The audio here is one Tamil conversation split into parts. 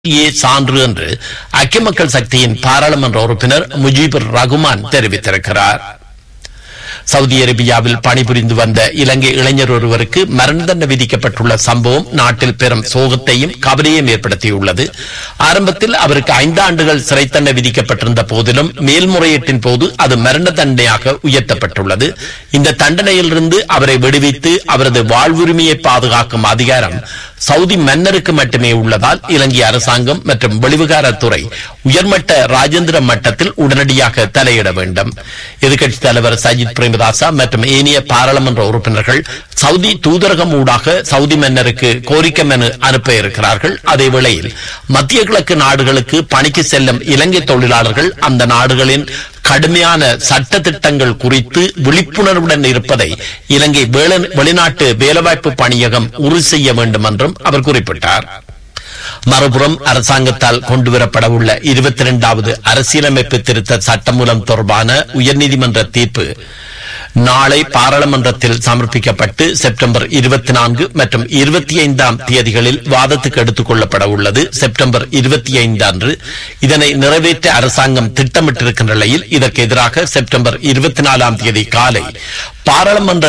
ஏ சான்று என்று ஐக்கிய மக்கள் சக்தியின் பாராளுமன்ற உறுப்பினர் முஜீபுர் ரகுமான் தெரிவித்திருக்கிறார் சவுதி அரேபியாவில் பணிபுரிந்து வந்த இலங்கை இளைஞர் ஒருவருக்கு மரண தண்டனை விதிக்கப்பட்டுள்ள சம்பவம் நாட்டில் பெரும் சோகத்தையும் கவலையும் ஏற்படுத்தியுள்ளது ஆரம்பத்தில் அவருக்கு ஐந்து ஆண்டுகள் சிறை தண்டனை விதிக்கப்பட்டிருந்த போதிலும் மேல்முறையீட்டின் போது அது மரண தண்டனையாக உயர்த்தப்பட்டுள்ளது இந்த தண்டனையிலிருந்து அவரை விடுவித்து அவரது வாழ்வுரிமையை பாதுகாக்கும் அதிகாரம் சவுதி மன்னருக்கு மட்டுமே உள்ளதால் இலங்கை அரசாங்கம் மற்றும் வெளிவிகாரத்துறை உயர்மட்ட ராஜேந்திர மட்டத்தில் உடனடியாக தலையிட வேண்டும் எதிர்க்கட்சித் தலைவர் சஜித் பிரேமதாசா மற்றும் ஏனைய பாராளுமன்ற உறுப்பினர்கள் சவுதி தூதரகம் ஊடாக சவுதி மன்னருக்கு கோரிக்கை மனு அனுப்ப இருக்கிறார்கள் அதே வேளையில் மத்திய கிழக்கு நாடுகளுக்கு பணிக்கு செல்லும் இலங்கை தொழிலாளர்கள் அந்த நாடுகளின் கடுமையான சட்ட திட்டங்கள் குறித்து விழிப்புணர்வுடன் இருப்பதை இலங்கை வேள- வெளிநாட்டு வேலைவாய்ப்பு பணியகம் உறுதி செய்ய வேண்டும் என்றும் அவர் குறிப்பிட்டார் மறுபுறம் அரசாங்கத்தால் கொண்டுவரப்பட உள்ள இருபத்தி இரண்டாவது அரசியலமைப்பு திருத்த சட்டமூலம் தொடர்பான உயர்நீதிமன்ற தீர்ப்பு நாளை பாராளுமன்றத்தில் சமர்ப்பிக்கப்பட்டு செப்டம்பர் இருபத்தி நான்கு மற்றும் இருபத்தி ஐந்தாம் தேதிகளில் வாதத்துக்கு எடுத்துக் கொள்ளப்பட உள்ளது செப்டம்பர் இருபத்தி ஐந்து அன்று இதனை நிறைவேற்ற அரசாங்கம் திட்டமிட்டிருக்கின்ற நிலையில் இதற்கு எதிராக செப்டம்பர் இருபத்தி நாலாம் தேதி காலை பாராளுமன்ற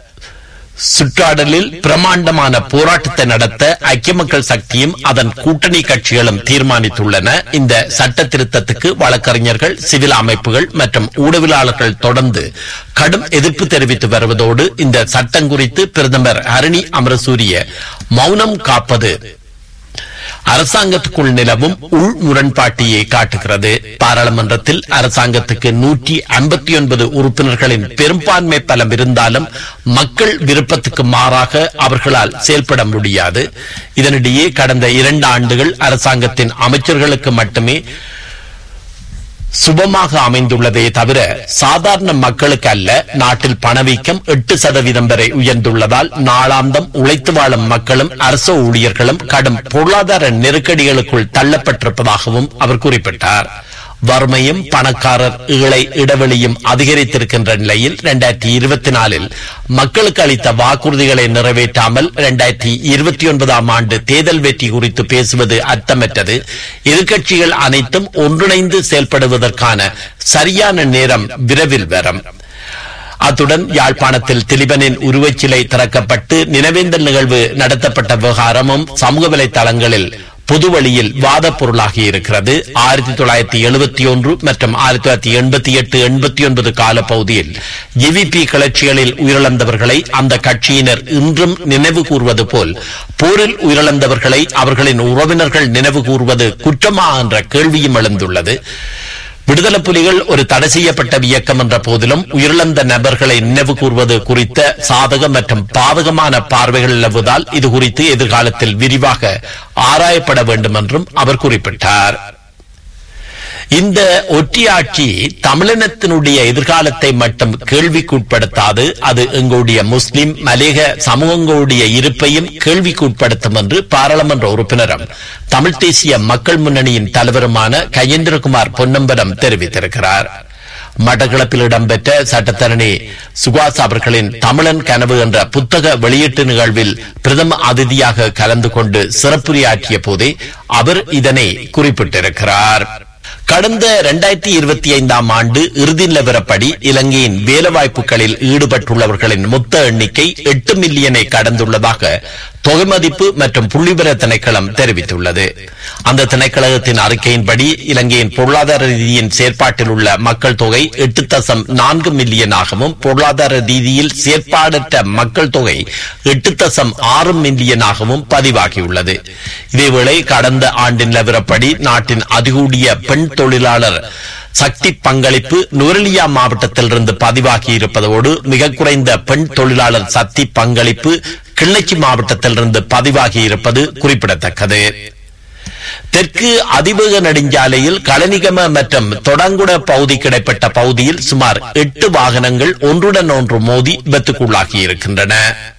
சுற்றாடலில் பிரமாண்டமான போராட்டத்தை நடத்த ஐக்கிய மக்கள் சக்தியும் அதன் கூட்டணி கட்சிகளும் தீர்மானித்துள்ளன இந்த சட்ட திருத்தத்துக்கு வழக்கறிஞர்கள் சிவில் அமைப்புகள் மற்றும் ஊடகவியலாளர்கள் தொடர்ந்து கடும் எதிர்ப்பு தெரிவித்து வருவதோடு இந்த சட்டம் குறித்து பிரதமர் ஹரணி அமரசூரிய மௌனம் காப்பது அரசாங்கத்துக்குள் நிலவும் உள் முரண்பாட்டையே காட்டுகிறது பாராளுமன்றத்தில் அரசாங்கத்துக்கு நூற்றி ஐம்பத்தி ஒன்பது உறுப்பினர்களின் பெரும்பான்மை பலம் இருந்தாலும் மக்கள் விருப்பத்துக்கு மாறாக அவர்களால் செயல்பட முடியாது இதனிடையே கடந்த இரண்டு ஆண்டுகள் அரசாங்கத்தின் அமைச்சர்களுக்கு மட்டுமே சுபமாக அமைந்துள்ளதே தவிர சாதாரண மக்களுக்கு அல்ல நாட்டில் பணவீக்கம் எட்டு சதவீதம் வரை உயர்ந்துள்ளதால் நாளாந்தம் உழைத்து வாழும் மக்களும் அரசு ஊழியர்களும் கடும் பொருளாதார நெருக்கடிகளுக்குள் தள்ளப்பட்டிருப்பதாகவும் அவர் குறிப்பிட்டார் வறுமையும் பணக்காரர் ஏழை இடைவெளியும் அதிகரித்திருக்கின்ற நிலையில் இரண்டாயிரத்தி இருபத்தி நாலில் மக்களுக்கு அளித்த வாக்குறுதிகளை நிறைவேற்றாமல் இரண்டாயிரத்தி இருபத்தி ஒன்பதாம் ஆண்டு தேர்தல் வெற்றி குறித்து பேசுவது அர்த்தமற்றது எதிர்க்கட்சிகள் அனைத்தும் ஒன்றிணைந்து செயல்படுவதற்கான சரியான நேரம் விரைவில் வரும் அத்துடன் யாழ்ப்பாணத்தில் திலிபனின் உருவச்சிலை திறக்கப்பட்டு நினைவேந்தல் நிகழ்வு நடத்தப்பட்ட விவகாரமும் சமூக வலைதளங்களில் பொது வழியில் வாத பொருளாகி இருக்கிறது ஆயிரத்தி தொள்ளாயிரத்தி எழுபத்தி ஒன்று மற்றும் ஆயிரத்தி தொள்ளாயிரத்தி எண்பத்தி எட்டு எண்பத்தி ஒன்பது கால பகுதியில் ஜிவிபி கிளர்ச்சிகளில் உயிரிழந்தவர்களை அந்த கட்சியினர் இன்றும் நினைவு கூர்வது போல் போரில் உயிரிழந்தவர்களை அவர்களின் உறவினர்கள் நினைவு கூர்வது குற்றமா என்ற கேள்வியும் எழுந்துள்ளது விடுதலை புலிகள் ஒரு தடை செய்யப்பட்ட இயக்கம் என்ற போதிலும் உயிரிழந்த நபர்களை நினைவு கூர்வது குறித்த சாதக மற்றும் பாதகமான பார்வைகள் நிலவுவதால் இது குறித்து எதிர்காலத்தில் விரிவாக ஆராயப்பட வேண்டும் என்றும் அவர் குறிப்பிட்டார் இந்த ஒற்றியாட்சி தமிழினத்தினுடைய எதிர்காலத்தை மட்டும் கேள்விக்குட்படுத்தாது அது எங்களுடைய முஸ்லிம் மலேக சமூகங்களுடைய இருப்பையும் கேள்விக்குட்படுத்தும் என்று பாராளுமன்ற உறுப்பினரும் தமிழ் தேசிய மக்கள் முன்னணியின் தலைவருமான கஜேந்திரகுமார் பொன்னம்பலம் தெரிவித்திருக்கிறார் மட்டக்களப்பில் இடம்பெற்ற சட்டத்தரணி சுகாஸ் அவர்களின் தமிழன் கனவு என்ற புத்தக வெளியீட்டு நிகழ்வில் பிரதம அதிதியாக கலந்து கொண்டு சிறப்புரையாற்றிய போதே அவர் இதனை குறிப்பிட்டிருக்கிறார் கடந்த இரண்டாயிரத்தி இருபத்தி ஐந்தாம் ஆண்டு இறுதி நிலவரப்படி இலங்கையின் வேலைவாய்ப்புகளில் ஈடுபட்டுள்ளவர்களின் மொத்த எண்ணிக்கை எட்டு மில்லியனை கடந்துள்ளதாக தொகை மதிப்பு மற்றும் புள்ளிவிவர திணைக்களம் தெரிவித்துள்ளது அந்த திணைக்களத்தின் அறிக்கையின்படி இலங்கையின் பொருளாதார ரீதியின் செயற்பாட்டில் உள்ள மக்கள் தொகை எட்டு தசம் நான்கு மில்லியனாகவும் பொருளாதார ரீதியில் செயற்பாடற்ற மக்கள் தொகை எட்டு தசம் ஆறு மில்லியனாகவும் பதிவாகியுள்ளது இதேவேளை கடந்த ஆண்டின் நிலவரப்படி நாட்டின் அதிகூடிய பெண் தொழிலாளர் சக்தி பங்களிப்பு நுரலியா மாவட்டத்திலிருந்து பதிவாகி இருப்பதோடு மிக குறைந்த பெண் தொழிலாளர் சக்தி பங்களிப்பு கிள்ளச்சி மாவட்டத்திலிருந்து பதிவாகி இருப்பது குறிப்பிடத்தக்கது தெற்கு அதிவேக நெடுஞ்சாலையில் களனிகம மற்றும் தொடங்குட பகுதி கிடைப்பட்ட பகுதியில் சுமார் எட்டு வாகனங்கள் ஒன்றுடன் ஒன்று மோதி விபத்துக்குள்ளாகி இருக்கின்றன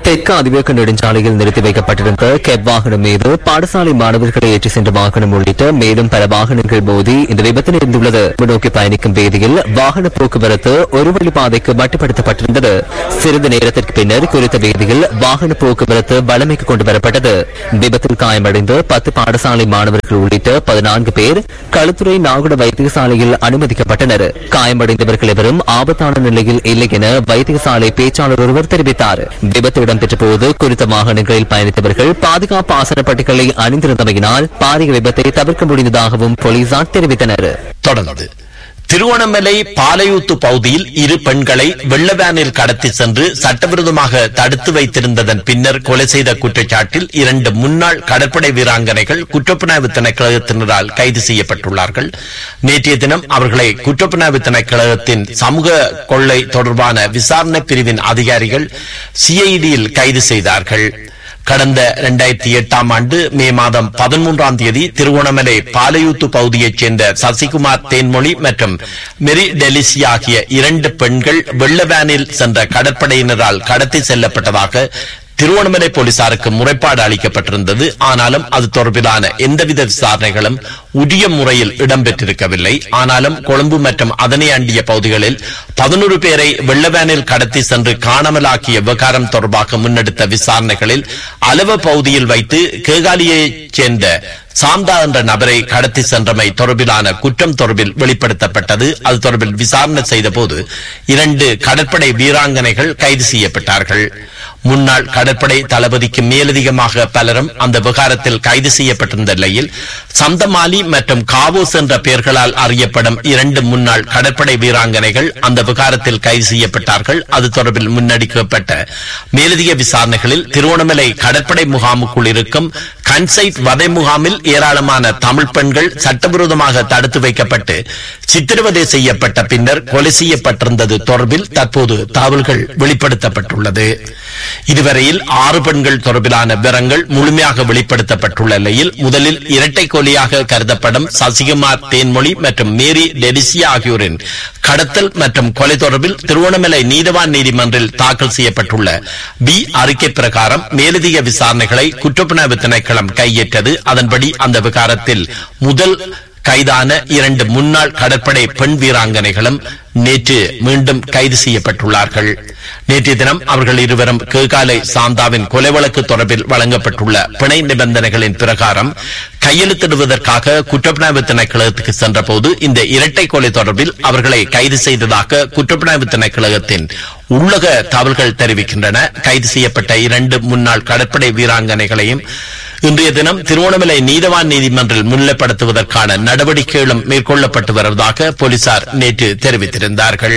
தெற்கு அதிவேக நெடுஞ்சாலையில் நிறுத்தி வைக்கப்பட்டிருந்த கேப் வாகனம் மீது பாடசாலை மாணவர்களை ஏற்றி சென்ற வாகனம் உள்ளிட்ட மேலும் பல வாகனங்கள் மோதி இந்த விபத்து நேர்ந்துள்ளது நோக்கி பயணிக்கும் வேதியில் வாகன போக்குவரத்து ஒரு வழி பாதைக்கு மட்டுப்படுத்தப்பட்டிருந்தது சிறிது நேரத்திற்கு பின்னர் குறித்த வேதியில் வாகன போக்குவரத்து வளமைக்கு கொண்டு வரப்பட்டது விபத்தில் காயமடைந்த பத்து பாடசாலை மாணவர்கள் உள்ளிட்ட பதினான்கு பேர் களுத்துறை நாகுட வைத்தியசாலையில் அனுமதிக்கப்பட்டனர் காயமடைந்தவர்கள் எவரும் ஆபத்தான நிலையில் இல்லை என வைத்தியசாலை பேச்சாளர் ஒருவர் தெரிவித்தார் விபத்து இடம்பெற்ற போது குறித்த வாகனங்களில் பயணித்தவர்கள் பாதுகாப்பு ஆசனப்பட்டிகளை அணிந்திருந்தமையினால் பாரிய விபத்தை தவிர்க்க முடிந்ததாகவும் போலீசார் தெரிவித்தனர் தொடர்ந்து திருவண்ணாமலை பாலையூத்து பகுதியில் இரு பெண்களை வெள்ளவேனில் கடத்தி சென்று சட்டவிரோதமாக தடுத்து வைத்திருந்ததன் பின்னர் கொலை செய்த குற்றச்சாட்டில் இரண்டு முன்னாள் கடற்படை வீராங்கனைகள் குற்றப்புலனாய்வு திணைக்களத்தினரால் கைது செய்யப்பட்டுள்ளார்கள் நேற்றைய தினம் அவர்களை குற்றப்புலனாய்வு திணைக்களத்தின் சமூக கொள்ளை தொடர்பான விசாரணை பிரிவின் அதிகாரிகள் சிஐடியில் கைது செய்தார்கள் கடந்த இரண்டாயிரத்தி எட்டாம் ஆண்டு மே மாதம் பதிமூன்றாம் தேதி திருவோணமலை பாலையூத்து பகுதியைச் சேர்ந்த சசிகுமார் தேன்மொழி மற்றும் மெரி டெலிசி ஆகிய இரண்டு பெண்கள் வெள்ளவேனில் சென்ற கடற்படையினரால் கடத்தி செல்லப்பட்டதாக திருவண்ணாமலை போலீசாருக்கு முறைப்பாடு அளிக்கப்பட்டிருந்தது ஆனாலும் அது தொடர்பிலான எந்தவித விசாரணைகளும் உரிய முறையில் இடம்பெற்றிருக்கவில்லை ஆனாலும் கொழும்பு மற்றும் அதனை அண்டிய பகுதிகளில் பதினோரு பேரை வெள்ளவேனில் கடத்தி சென்று காணாமலாக்கிய விவகாரம் தொடர்பாக முன்னெடுத்த விசாரணைகளில் அளவ பகுதியில் வைத்து கேகாலியைச் சேர்ந்த சாந்தா என்ற நபரை கடத்தி சென்றமை தொடர்பிலான குற்றம் தொடர்பில் வெளிப்படுத்தப்பட்டது அது தொடர்பில் விசாரணை செய்த போது இரண்டு கடற்படை வீராங்கனைகள் கைது செய்யப்பட்டார்கள் முன்னாள் கடற்படை தளபதிக்கு மேலதிகமாக பலரும் அந்த விவகாரத்தில் கைது செய்யப்பட்டிருந்த நிலையில் சந்தமாலி மற்றும் காவோஸ் என்ற பெயர்களால் அறியப்படும் இரண்டு முன்னாள் கடற்படை வீராங்கனைகள் அந்த விவகாரத்தில் கைது செய்யப்பட்டார்கள் அது தொடர்பில் முன்னெடுக்கப்பட்ட மேலதிக விசாரணைகளில் திருவண்ணாமலை கடற்படை முகாமுக்குள் இருக்கும் கன்சைட் வதை முகாமில் ஏராளமான தமிழ் பெண்கள் சட்டவிரோதமாக தடுத்து வைக்கப்பட்டு சித்திரவதை செய்யப்பட்ட பின்னர் கொலை செய்யப்பட்டிருந்தது தொடர்பில் தற்போது தகவல்கள் வெளிப்படுத்தப்பட்டுள்ளது இதுவரையில் ஆறு பெண்கள் தொடர்பிலான விவரங்கள் முழுமையாக வெளிப்படுத்தப்பட்டுள்ள நிலையில் முதலில் இரட்டை கொலையாக கருதப்படும் சசிகுமார் தேன்மொழி மற்றும் மேரி டெடிசியா ஆகியோரின் கடத்தல் மற்றும் கொலை தொடர்பில் திருவண்ணாமலை நீதவான் நீதிமன்றில் தாக்கல் செய்யப்பட்டுள்ள பி அறிக்கை பிரகாரம் மேலதிக விசாரணைகளை குற்றப்புலனாய்வு திணைக்களம் கையேற்றது அதன்படி அந்த விகாரத்தில் முதல் கைதான இரண்டு முன்னாள் கடற்படை பெண் வீராங்கனைகளும் நேற்று மீண்டும் கைது செய்யப்பட்டுள்ளார்கள் நேற்றைய தினம் அவர்கள் இருவரும் கேகாலை சாந்தாவின் கொலை வழக்கு தொடர்பில் வழங்கப்பட்டுள்ள பிணை நிபந்தனைகளின் பிரகாரம் கையெழுத்திடுவதற்காக குற்றப்புலனாய்வு திணைக்களத்துக்கு சென்றபோது இந்த இரட்டை கொலை தொடர்பில் அவர்களை கைது செய்ததாக குற்றப்புலனாய்வு திணைக்களத்தின் உள்ளக தகவல்கள் தெரிவிக்கின்றன கைது செய்யப்பட்ட இரண்டு முன்னாள் கடற்படை வீராங்கனைகளையும் இன்றைய தினம் திருவோணமலை நீதவான் நீதிமன்றில் முன்னிலைப்படுத்துவதற்கான நடவடிக்கைகளும் மேற்கொள்ளப்பட்டு வருவதாக போலீசார் நேற்று தெரிவித்திருந்தார்கள்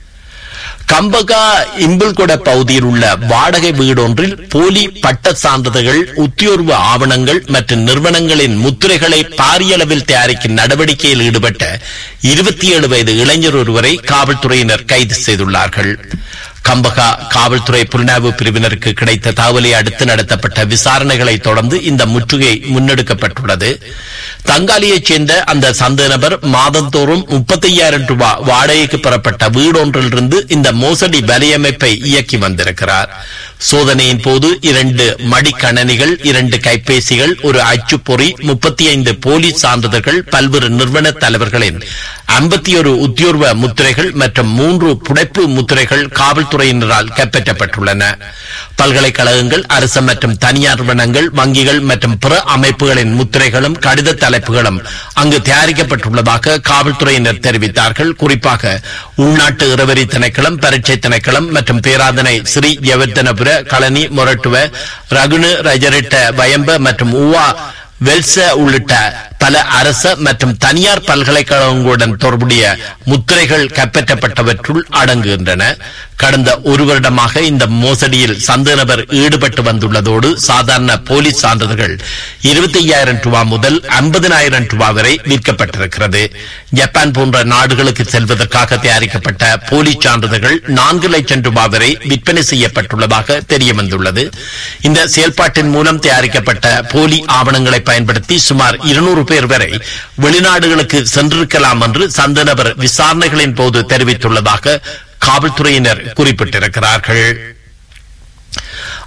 கம்பகா இம்புல்கொட பகுதியில் உள்ள வாடகை வீடொன்றில் போலி பட்ட சான்றிதழ்கள் உத்தியோர்வு ஆவணங்கள் மற்றும் நிறுவனங்களின் முத்திரைகளை பாரிய அளவில் தயாரிக்கும் நடவடிக்கையில் ஈடுபட்ட இருபத்தி ஏழு வயது இளைஞர் ஒருவரை காவல்துறையினர் கைது செய்துள்ளார்கள் கம்பகா காவல்துறை புலனாய்வு பிரிவினருக்கு கிடைத்த தகவலை அடுத்து நடத்தப்பட்ட விசாரணைகளை தொடர்ந்து இந்த முற்றுகை முன்னெடுக்கப்பட்டுள்ளது தங்காலியைச் சேர்ந்த அந்த சந்தேக நபர் மாதந்தோறும் முப்பத்தையாயிரம் ரூபாய் வாடகைக்கு பெறப்பட்ட வீடொன்றிலிருந்து இந்த மோசடி வலையமைப்பை இயக்கி வந்திருக்கிறார் சோதனையின் போது இரண்டு மடிக்கணனிகள் இரண்டு கைபேசிகள் ஒரு அச்சுப்பொறி முப்பத்தி ஐந்து போலீஸ் சான்றிதழ்கள் பல்வேறு நிறுவன தலைவர்களின் ஐம்பத்தி ஒரு உத்தியோர்வ முத்திரைகள் மற்றும் மூன்று புடைப்பு முத்திரைகள் காவல்துறையினரால் கைப்பற்றப்பட்டுள்ளன பல்கலைக்கழகங்கள் அரசு மற்றும் தனியார் நிறுவனங்கள் வங்கிகள் மற்றும் பிற அமைப்புகளின் முத்திரைகளும் கடித தலைப்புகளும் அங்கு தயாரிக்கப்பட்டுள்ளதாக காவல்துறையினர் தெரிவித்தார்கள் குறிப்பாக உள்நாட்டு இரவரி திணைக்களம் பரீட்சை திணைக்களம் மற்றும் பேராதனை ஸ்ரீ ஜெவர்தனபுர களனி மொரட்டுவ ரகுனு ரஜரிட்ட வயம்ப மற்றும் ஊவா வெல்ச உள்ளிட்ட பல அரச மற்றும் தனியார் பல்கலைக்கழகங்களுடன் தொடர்புடைய முத்திரைகள் கைப்பற்றப்பட்டவற்றுள் அடங்குகின்றன கடந்த ஒரு வருடமாக இந்த மோசடியில் சந்தேக நபர் ஈடுபட்டு வந்துள்ளதோடு சாதாரண போலீஸ் சான்றிதழ்கள் இருபத்தி ஐயாயிரம் ரூபாய் முதல் ஐம்பதினாயிரம் ரூபாய் வரை விற்கப்பட்டிருக்கிறது ஜப்பான் போன்ற நாடுகளுக்கு செல்வதற்காக தயாரிக்கப்பட்ட போலீஸ் சான்றிதழ்கள் நான்கு லட்சம் ரூபாய் வரை விற்பனை செய்யப்பட்டுள்ளதாக தெரிய வந்துள்ளது இந்த செயல்பாட்டின் மூலம் தயாரிக்கப்பட்ட போலி ஆவணங்களை பயன்படுத்தி சுமார் இருநூறு பேர் வரை வெளிநாடுகளுக்கு சென்றிருக்கலாம் என்று சந்த நபர் விசாரணைகளின் போது தெரிவித்துள்ளதாக காவல்துறையினர் குறிப்பிட்டிருக்கிறார்கள்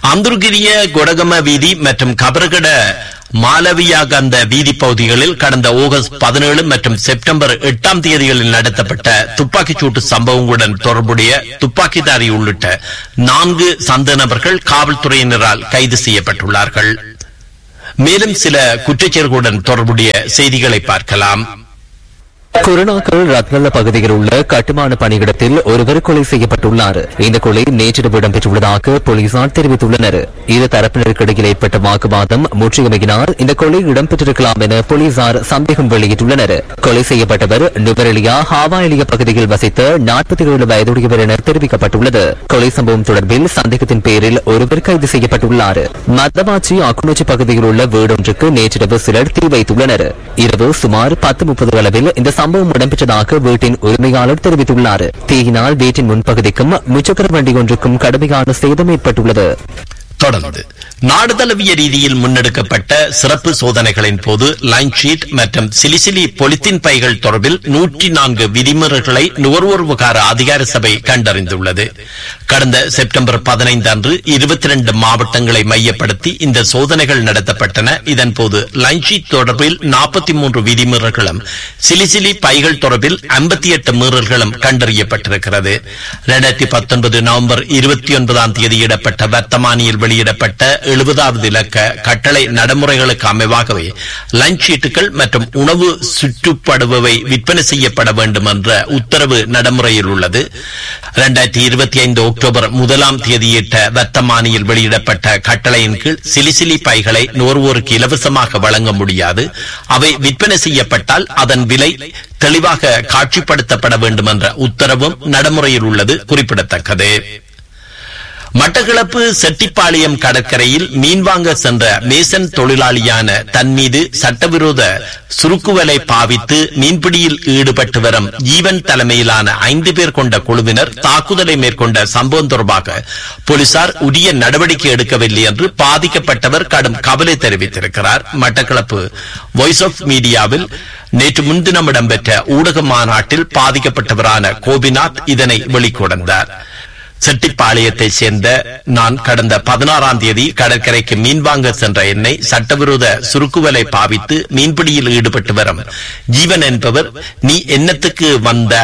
அந்துர்கிரிய கொடகம வீதி மற்றும் கபரகட மாலவியாகந்த வீதி பகுதிகளில் கடந்த ஆகஸ்ட் பதினேழு மற்றும் செப்டம்பர் எட்டாம் தேதிகளில் நடத்தப்பட்ட துப்பாக்கிச்சூட்டு சம்பவங்களுடன் தொடர்புடைய துப்பாக்கிதாரி உள்ளிட்ட நான்கு சந்த நபர்கள் காவல்துறையினரால் கைது செய்யப்பட்டுள்ளார்கள் மேலும் சில குற்றச்செயல்களுடன் தொடர்புடைய செய்திகளை பார்க்கலாம் குருணாக்கல் ரத்னல்ல பகுதியில் உள்ள கட்டுமான பணியிடத்தில் ஒருவர் கொலை செய்யப்பட்டுள்ளார் இந்த கொலை நேற்றிரவு இடம்பெற்றுள்ளதாக போலீசார் தெரிவித்துள்ளனர் இரு தரப்பினருக்கிடையில் ஏற்பட்ட வாக்குவாதம் முற்றியமையினால் இந்த கொலை இடம்பெற்றிருக்கலாம் என போலீசார் சந்தேகம் வெளியிட்டுள்ளனர் கொலை செய்யப்பட்டவர் நுவரெலியா ஹாவாயிலிய பகுதியில் வசித்த நாற்பத்தி ஏழு வயதுடையவர் என தெரிவிக்கப்பட்டுள்ளது கொலை சம்பவம் தொடர்பில் சந்தேகத்தின் பேரில் ஒருவர் கைது செய்யப்பட்டுள்ளார் மதவாச்சி அக்குணச்சி பகுதியில் உள்ள வீடொன்றுக்கு நேற்றிரவு சிலர் தீ வைத்துள்ளனர் இரவு சுமார் பத்து முப்பது அளவில் இந்த சம்பவம் இடம்பெற்றதாக வீட்டின் உரிமையாளர் தெரிவித்துள்ளார் தீயினால் வீட்டின் முன்பகுதிக்கும் முச்சக்கர வண்டி ஒன்றுக்கும் கடுமையான சேதம் ஏற்பட்டுள்ளது தொடர்ந்து நாடு தழுவிய ரீதியில் முன்னெடுக்கப்பட்ட சிறப்பு சோதனைகளின் போது லைன் ஷீட் மற்றும் சிலிசிலி பொலித்தீன் பைகள் தொடர்பில் நூற்றி நான்கு விதிமுறைகளை நுகர்வோர் விவகார அதிகார சபை கண்டறிந்துள்ளது கடந்த செப்டம்பர் பதினைந்து அன்று இருபத்தி ரெண்டு மாவட்டங்களை மையப்படுத்தி இந்த சோதனைகள் நடத்தப்பட்டன இதன்போது லைன் ஷீட் தொடர்பில் நாற்பத்தி மூன்று விதிமுறைகளும் சிலிசிலி பைகள் தொடர்பில் ஐம்பத்தி எட்டு மீறல்களும் கண்டறியப்பட்டிருக்கிறது இரண்டாயிரத்தி பத்தொன்பது நவம்பர் இருபத்தி ஒன்பதாம் தேதியிடப்பட்ட வர்த்தமானியில் வெளியிடப்பட்ட எழுபதாவது இலக்க கட்டளை நடைமுறைகளுக்கு அமைவாகவே லஞ்ச் ஷீட்டுகள் மற்றும் உணவு சுற்றுப்படுபவை விற்பனை செய்யப்பட வேண்டும் என்ற உத்தரவு நடைமுறையில் உள்ளது இரண்டாயிரத்தி இருபத்தி ஐந்து அக்டோபர் முதலாம் தேதியிட்ட வர்த்தமானியில் வெளியிடப்பட்ட கட்டளையின் கீழ் சிலிசிலி பைகளை நுகர்வோருக்கு இலவசமாக வழங்க முடியாது அவை விற்பனை செய்யப்பட்டால் அதன் விலை தெளிவாக காட்சிப்படுத்தப்பட வேண்டும் என்ற உத்தரவும் நடைமுறையில் உள்ளது குறிப்பிடத்தக்கது மட்டக்களப்பு செட்டிப்பாளையம் கடற்கரையில் மீன் வாங்க சென்ற மேசன் தொழிலாளியான தன் மீது சட்டவிரோத சுருக்குவலை பாவித்து மீன்பிடியில் ஈடுபட்டு வரும் ஜீவன் தலைமையிலான ஐந்து பேர் கொண்ட குழுவினர் தாக்குதலை மேற்கொண்ட சம்பவம் தொடர்பாக போலீசார் உரிய நடவடிக்கை எடுக்கவில்லை என்று பாதிக்கப்பட்டவர் கடும் கவலை தெரிவித்திருக்கிறார் மட்டக்களப்பு வாய்ஸ் ஆஃப் மீடியாவில் நேற்று முன்தினம் இடம்பெற்ற ஊடக மாநாட்டில் பாதிக்கப்பட்டவரான கோபிநாத் இதனை வெளிக்கொணர்ந்தார் செட்டிப்பாளையத்தை சேர்ந்த நான் கடந்த பதினாறாம் தேதி கடற்கரைக்கு மீன் வாங்க சென்ற என்னை சட்டவிரோத சுருக்குவலை பாவித்து மீன்பிடியில் ஈடுபட்டு வரும் ஜீவன் என்பவர் நீ என்னத்துக்கு வந்த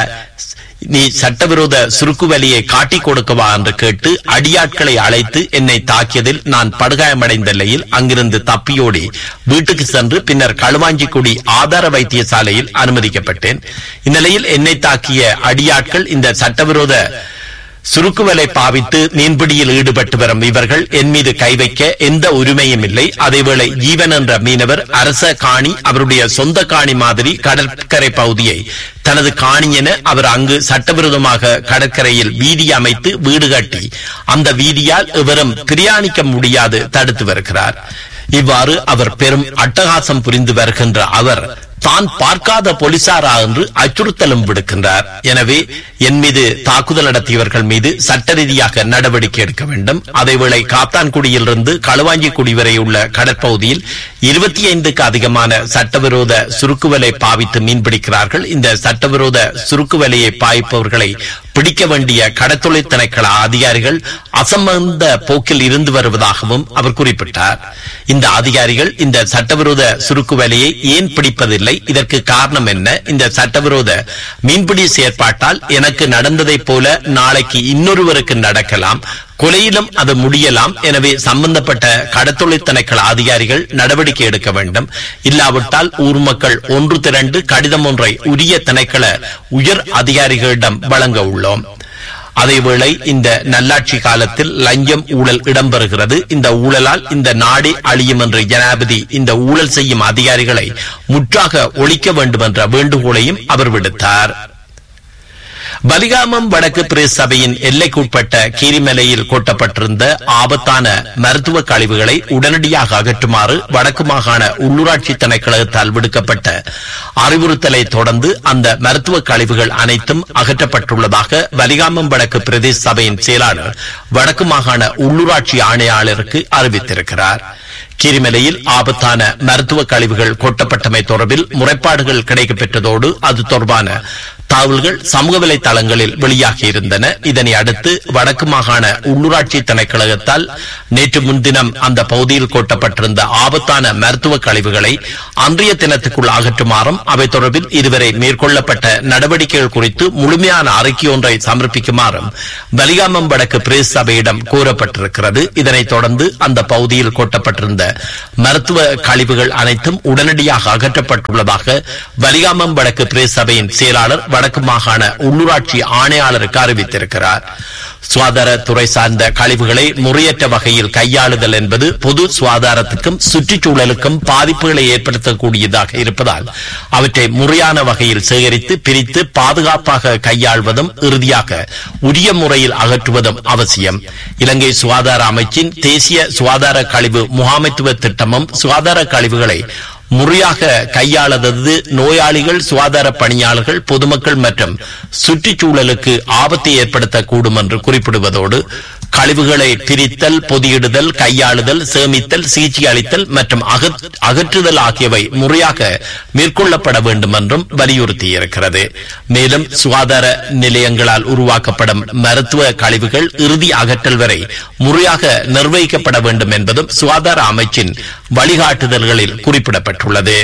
நீ சட்டவிரோத சுருக்குவலியை காட்டிக் கொடுக்கவா என்று கேட்டு அடியாட்களை அழைத்து என்னை தாக்கியதில் நான் படுகாயமடைந்த நிலையில் அங்கிருந்து தப்பியோடி வீட்டுக்கு சென்று பின்னர் களுவாஞ்சிக்குடி ஆதார வைத்தியசாலையில் அனுமதிக்கப்பட்டேன் இந்நிலையில் என்னை தாக்கிய அடியாட்கள் இந்த சட்டவிரோத சுருக்குவலை பாவித்து மீன்பிடியில் ஈடுபட்டு வரும் இவர்கள் என் மீது கை வைக்க எந்த உரிமையும் இல்லை அதேவேளை ஜீவன் என்ற மீனவர் அரச காணி அவருடைய சொந்த காணி மாதிரி கடற்கரை பகுதியை தனது காணி என அவர் அங்கு சட்டவிரோதமாக கடற்கரையில் வீதி அமைத்து வீடு கட்டி அந்த வீதியால் இவரும் பிரயாணிக்க முடியாது தடுத்து வருகிறார் இவ்வாறு அவர் பெரும் அட்டகாசம் புரிந்து வருகின்ற அவர் தான் பார்க்காத போலீசாரா என்று அச்சுறுத்தலும் விடுக்கின்றார் எனவே என் மீது தாக்குதல் நடத்தியவர்கள் மீது சட்ட ரீதியாக நடவடிக்கை எடுக்க வேண்டும் அதேவேளை காத்தான்குடியிலிருந்து களுவாஞ்சிக்குடி வரை உள்ள கடற்பகுதியில் இருபத்தி ஐந்துக்கு அதிகமான சட்டவிரோத சுருக்குவலை பாவித்து மீன்பிடிக்கிறார்கள் இந்த சட்டவிரோத சுருக்குவலையை பாய்ப்பவர்களை பிடிக்க வேண்டிய கடத்தொலை திணைக்கள அதிகாரிகள் அசம்பந்த போக்கில் இருந்து வருவதாகவும் அவர் குறிப்பிட்டார் இந்த அதிகாரிகள் இந்த சட்டவிரோத சுருக்கு வேலையை ஏன் பிடிப்பதில்லை இதற்கு காரணம் என்ன இந்த சட்டவிரோத மீன்பிடி செயற்பாட்டால் எனக்கு நடந்ததைப் போல நாளைக்கு இன்னொருவருக்கு நடக்கலாம் கொலையிலும் அது முடியலாம் எனவே சம்பந்தப்பட்ட கடத்தொழில் திணைக்கள அதிகாரிகள் நடவடிக்கை எடுக்க வேண்டும் இல்லாவிட்டால் ஊர் மக்கள் ஒன்று திரண்டு கடிதம் ஒன்றை உரிய திணைக்கள உயர் அதிகாரிகளிடம் வழங்க உள்ளோம் அதேவேளை இந்த நல்லாட்சி காலத்தில் லஞ்சம் ஊழல் இடம்பெறுகிறது இந்த ஊழலால் இந்த நாடே அழியும் என்று ஜனாதிபதி இந்த ஊழல் செய்யும் அதிகாரிகளை முற்றாக ஒழிக்க வேண்டும் என்ற வேண்டுகோளையும் அவர் விடுத்தார் பலிகாமம் வடக்கு பிரேஸ் சபையின் எல்லைக்குட்பட்ட கீரிமலையில் கொட்டப்பட்டிருந்த ஆபத்தான மருத்துவ கழிவுகளை உடனடியாக அகற்றுமாறு வடக்கு மாகாண உள்ளூராட்சி திணைக்களத்தால் விடுக்கப்பட்ட அறிவுறுத்தலை தொடர்ந்து அந்த மருத்துவ கழிவுகள் அனைத்தும் அகற்றப்பட்டுள்ளதாக பலிகாமம் வடக்கு பிரதேச சபையின் செயலாளர் வடக்கு மாகாண உள்ளூராட்சி ஆணையாளருக்கு அறிவித்திருக்கிறார் கீரிமலையில் ஆபத்தான மருத்துவ கழிவுகள் கொட்டப்பட்டமை தொடர்பில் முறைப்பாடுகள் கிடைக்கப்பெற்றதோடு அது தொடர்பான தகவல்கள் சமூக வலைதளங்களில் வெளியாகியிருந்தன இதனை அடுத்து வடக்கு மாகாண உள்ளூராட்சி திணைக்களகத்தால் நேற்று முன்தினம் அந்த பகுதியில் கொட்டப்பட்டிருந்த ஆபத்தான மருத்துவ கழிவுகளை அன்றைய தினத்துக்குள் அகற்றுமாறும் அவை தொடர்பில் இதுவரை மேற்கொள்ளப்பட்ட நடவடிக்கைகள் குறித்து முழுமையான அறிக்கை ஒன்றை சமர்ப்பிக்குமாறும் வலிகாமம் வடக்கு பிரேஸ் சபையிடம் கூறப்பட்டிருக்கிறது இதனைத் தொடர்ந்து அந்த பகுதியில் கொட்டப்பட்டிருந்த மருத்துவ கழிவுகள் அனைத்தும் உடனடியாக அகற்றப்பட்டுள்ளதாக வலிகாமம் வடக்கு பிரேஸ் சபையின் செயலாளர் வடக்கு மாகாண உள்ளூராட்சி ஆணையாளருக்கு அறிவித்திருக்கிறார் சுகாதாரத்துறை சார்ந்த கழிவுகளை முறையற்ற வகையில் கையாளுதல் என்பது பொது சுகாதாரத்துக்கும் சுற்றுச்சூழலுக்கும் பாதிப்புகளை ஏற்படுத்தக்கூடியதாக இருப்பதால் அவற்றை முறையான வகையில் சேகரித்து பிரித்து பாதுகாப்பாக கையாள்வதும் இறுதியாக உரிய முறையில் அகற்றுவதும் அவசியம் இலங்கை சுகாதார அமைச்சின் தேசிய சுகாதார கழிவு முகாமைத்துவ திட்டமும் சுகாதார கழிவுகளை முறையாக கையாளதது நோயாளிகள் சுகாதார பணியாளர்கள் பொதுமக்கள் மற்றும் சுற்றுச்சூழலுக்கு ஆபத்தை ஏற்படுத்தக்கூடும் என்று குறிப்பிடுவதோடு கழிவுகளை பிரித்தல் பொதியிடுதல் கையாளுதல் சேமித்தல் சிகிச்சை அளித்தல் மற்றும் அகற்- அகற்றுதல் ஆகியவை முறையாக மேற்கொள்ளப்பட வேண்டும் என்றும் வலியுறுத்தியிருக்கிறது மேலும் சுகாதார நிலையங்களால் உருவாக்கப்படும் மருத்துவ கழிவுகள் இறுதி அகற்றல் வரை முறையாக நிர்வகிக்கப்பட வேண்டும் என்பதும் சுகாதார அமைச்சின் வழிகாட்டுதல்களில் குறிப்பிடப்பட்டுள்ளது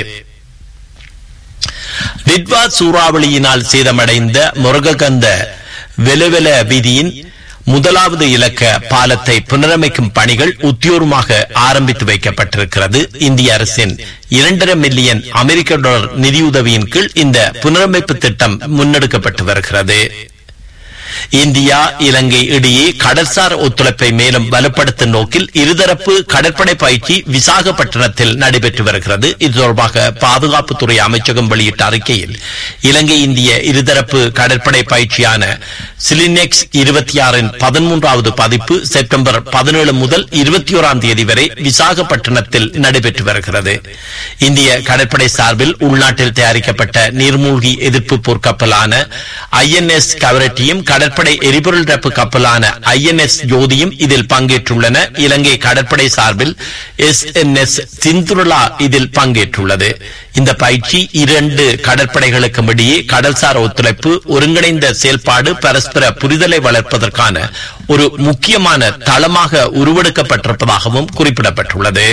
நிட்வா சூறாவளியினால் சேதமடைந்த முருககந்த வெலவெல வீதியின் முதலாவது இலக்க பாலத்தை புனரமைக்கும் பணிகள் உத்தியோகமாக ஆரம்பித்து வைக்கப்பட்டிருக்கிறது இந்திய அரசின் இரண்டரை மில்லியன் அமெரிக்க டாலர் நிதியுதவியின் கீழ் இந்த புனரமைப்பு திட்டம் முன்னெடுக்கப்பட்டு வருகிறது இந்தியா இலங்கை இடையே கடல்சார் ஒத்துழைப்பை மேலும் வலுப்படுத்தும் நோக்கில் இருதரப்பு கடற்படை பயிற்சி விசாகப்பட்டினத்தில் நடைபெற்று வருகிறது இது தொடர்பாக பாதுகாப்புத்துறை அமைச்சகம் வெளியிட்ட அறிக்கையில் இலங்கை இந்திய இருதரப்பு கடற்படை பயிற்சியான சிலினெக்ஸ் இருபத்தி ஆறின் பதிமூன்றாவது பதிப்பு செப்டம்பர் பதினேழு முதல் இருபத்தி ஓராம் தேதி வரை விசாகப்பட்டினத்தில் நடைபெற்று வருகிறது இந்திய கடற்படை சார்பில் உள்நாட்டில் தயாரிக்கப்பட்ட நீர்மூழ்கி எதிர்ப்பு போர்க்கப்பலான ஐஎன்எஸ் கவரட்டியும் கடற்படை எரிபொருள் ரப்பு கப்பலான ஐஎன்எஸ் ஜோதியும் இதில் பங்கேற்றுள்ளன இலங்கை கடற்படை சார்பில் எஸ் என் எஸ் சிந்துருலா இதில் பங்கேற்றுள்ளது இந்த பயிற்சி இரண்டு கடற்படைகளுக்கும் இடையே கடல்சார் ஒத்துழைப்பு ஒருங்கிணைந்த செயல்பாடு பரஸ்பர புரிதலை வளர்ப்பதற்கான ஒரு முக்கியமான தளமாக உருவெடுக்கப்பட்டிருப்பதாகவும் குறிப்பிடப்பட்டுள்ளது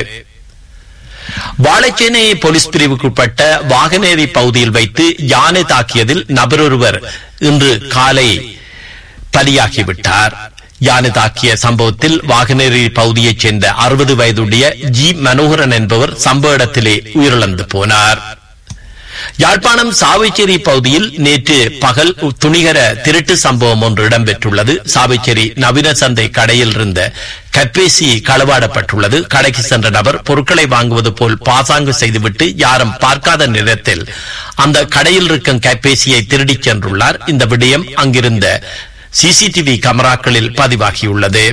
வாழைச்சேனை போலீஸ் பிரிவுக்குட்பட்ட வாகனேரி பகுதியில் வைத்து யானை தாக்கியதில் நபரொருவர் இன்று காலை பலியாகிவிட்டார் யானை தாக்கிய சம்பவத்தில் வாகனேரி பகுதியைச் சேர்ந்த அறுபது வயதுடைய ஜி மனோகரன் என்பவர் சம்பவ இடத்திலே உயிரிழந்து போனார் யாழ்ப்பாணம் சாவைச்சேரி பகுதியில் நேற்று பகல் துணிகர திருட்டு சம்பவம் ஒன்று இடம்பெற்றுள்ளது சாவைச்சேரி நவீன சந்தை கடையில் இருந்த கைபேசி களவாடப்பட்டுள்ளது கடைக்கு சென்ற நபர் பொருட்களை வாங்குவது போல் பாசாங்கு செய்துவிட்டு யாரும் பார்க்காத நேரத்தில் அந்த கடையில் இருக்கும் கைபேசியை திருடிச் சென்றுள்ளார் இந்த விடயம் அங்கிருந்த சிசிடிவி கேமராக்களில் பதிவாகியுள்ளது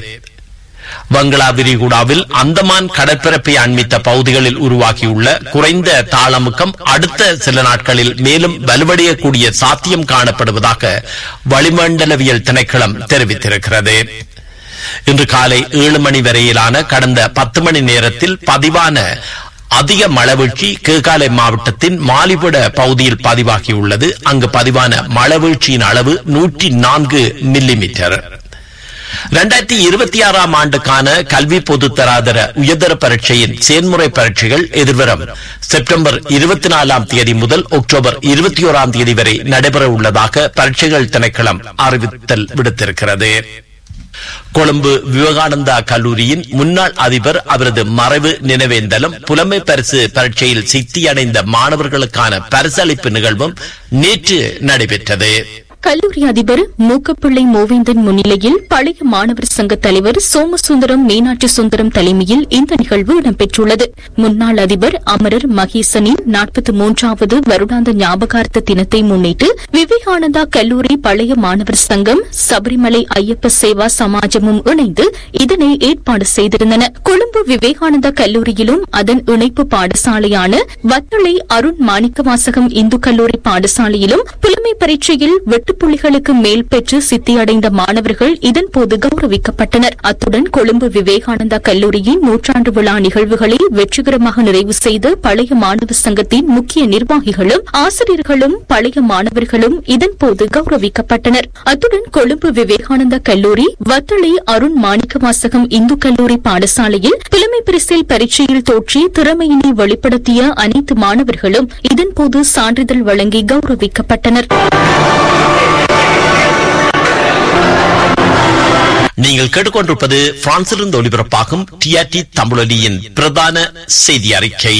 வங்களா விரிகுடாவில் அந்தமான் கடற்பரப்பை அண்மித்த பகுதிகளில் உருவாகியுள்ள குறைந்த தாளமுக்கம் அடுத்த சில நாட்களில் மேலும் வலுவடையக்கூடிய சாத்தியம் காணப்படுவதாக வளிமண்டலவியல் திணைக்களம் தெரிவித்திருக்கிறது இன்று காலை ஏழு மணி வரையிலான கடந்த பத்து மணி நேரத்தில் பதிவான அதிக மழவீழ்ச்சி கேகாலை மாவட்டத்தின் மாலிபட பகுதியில் பதிவாகியுள்ளது அங்கு பதிவான மழவீழ்ச்சியின் அளவு நூற்றி நான்கு மில்லிமீட்டர் இரண்டாயிரத்தி இருபத்தி ஆறாம் ஆண்டுக்கான கல்வி பொதுத்தராதர உயர்தர பரீட்சையின் செயல்முறை பரீட்சைகள் எதிர்வரும் செப்டம்பர் இருபத்தி நாலாம் தேதி முதல் அக்டோபர் இருபத்தி ஓராம் தேதி வரை நடைபெற உள்ளதாக பரீட்சைகள் திணைக்களம் அறிவித்தல் விடுத்திருக்கிறது கொழும்பு விவேகானந்தா கல்லூரியின் முன்னாள் அதிபர் அவரது மறைவு நினைவேந்தலும் புலமை பரிசு பரீட்சையில் சித்தியடைந்த மாணவர்களுக்கான பரிசளிப்பு நிகழ்வும் நேற்று நடைபெற்றது கல்லூரி அதிபர் மூக்கப்பிள்ளை மோவேந்தன் முன்னிலையில் பழைய மாணவர் சங்க தலைவர் சோமசுந்தரம் மீனாட்சி சுந்தரம் தலைமையில் இந்த நிகழ்வு இடம்பெற்றுள்ளது முன்னாள் அதிபர் அமரர் மகேசனின் நாற்பத்தி மூன்றாவது வருடாந்த ஞாபகார்த்த தினத்தை முன்னிட்டு விவேகானந்தா கல்லூரி பழைய மாணவர் சங்கம் சபரிமலை ஐயப்ப சேவா சமாஜமும் இணைந்து இதனை ஏற்பாடு செய்திருந்தன கொழும்பு விவேகானந்தா கல்லூரியிலும் அதன் இணைப்பு பாடசாலையான வத்தளை அருண் மாணிக்கவாசகம் இந்து கல்லூரி பாடசாலையிலும் புலமை பரீட்சையில் வெற்றி எட்டு புள்ளிகளுக்கு மேல் பெற்று சித்தியடைந்த மாணவர்கள் இதன்போது கௌரவிக்கப்பட்டனர் அத்துடன் கொழும்பு விவேகானந்தா கல்லூரியின் நூற்றாண்டு விழா நிகழ்வுகளை வெற்றிகரமாக நிறைவு செய்த பழைய மாணவர் சங்கத்தின் முக்கிய நிர்வாகிகளும் ஆசிரியர்களும் பழைய மாணவர்களும் இதன்போது கௌரவிக்கப்பட்டனர் அத்துடன் கொழும்பு விவேகானந்தா கல்லூரி வத்தளை அருண் மாணிக்க வாசகம் இந்து கல்லூரி பாடசாலையில் புலமை பரிசில் பரீட்சையில் தோற்றி திறமையினை வெளிப்படுத்திய அனைத்து மாணவர்களும் இதன்போது சான்றிதழ் வழங்கி கௌரவிக்கப்பட்டனர் நீங்கள் கேட்டுக்கொண்டிருப்பது பிரான்சிலிருந்து ஒலிபரப்பாகும் டிஆர்டி தமிழொலியின் பிரதான செய்தி அறிக்கை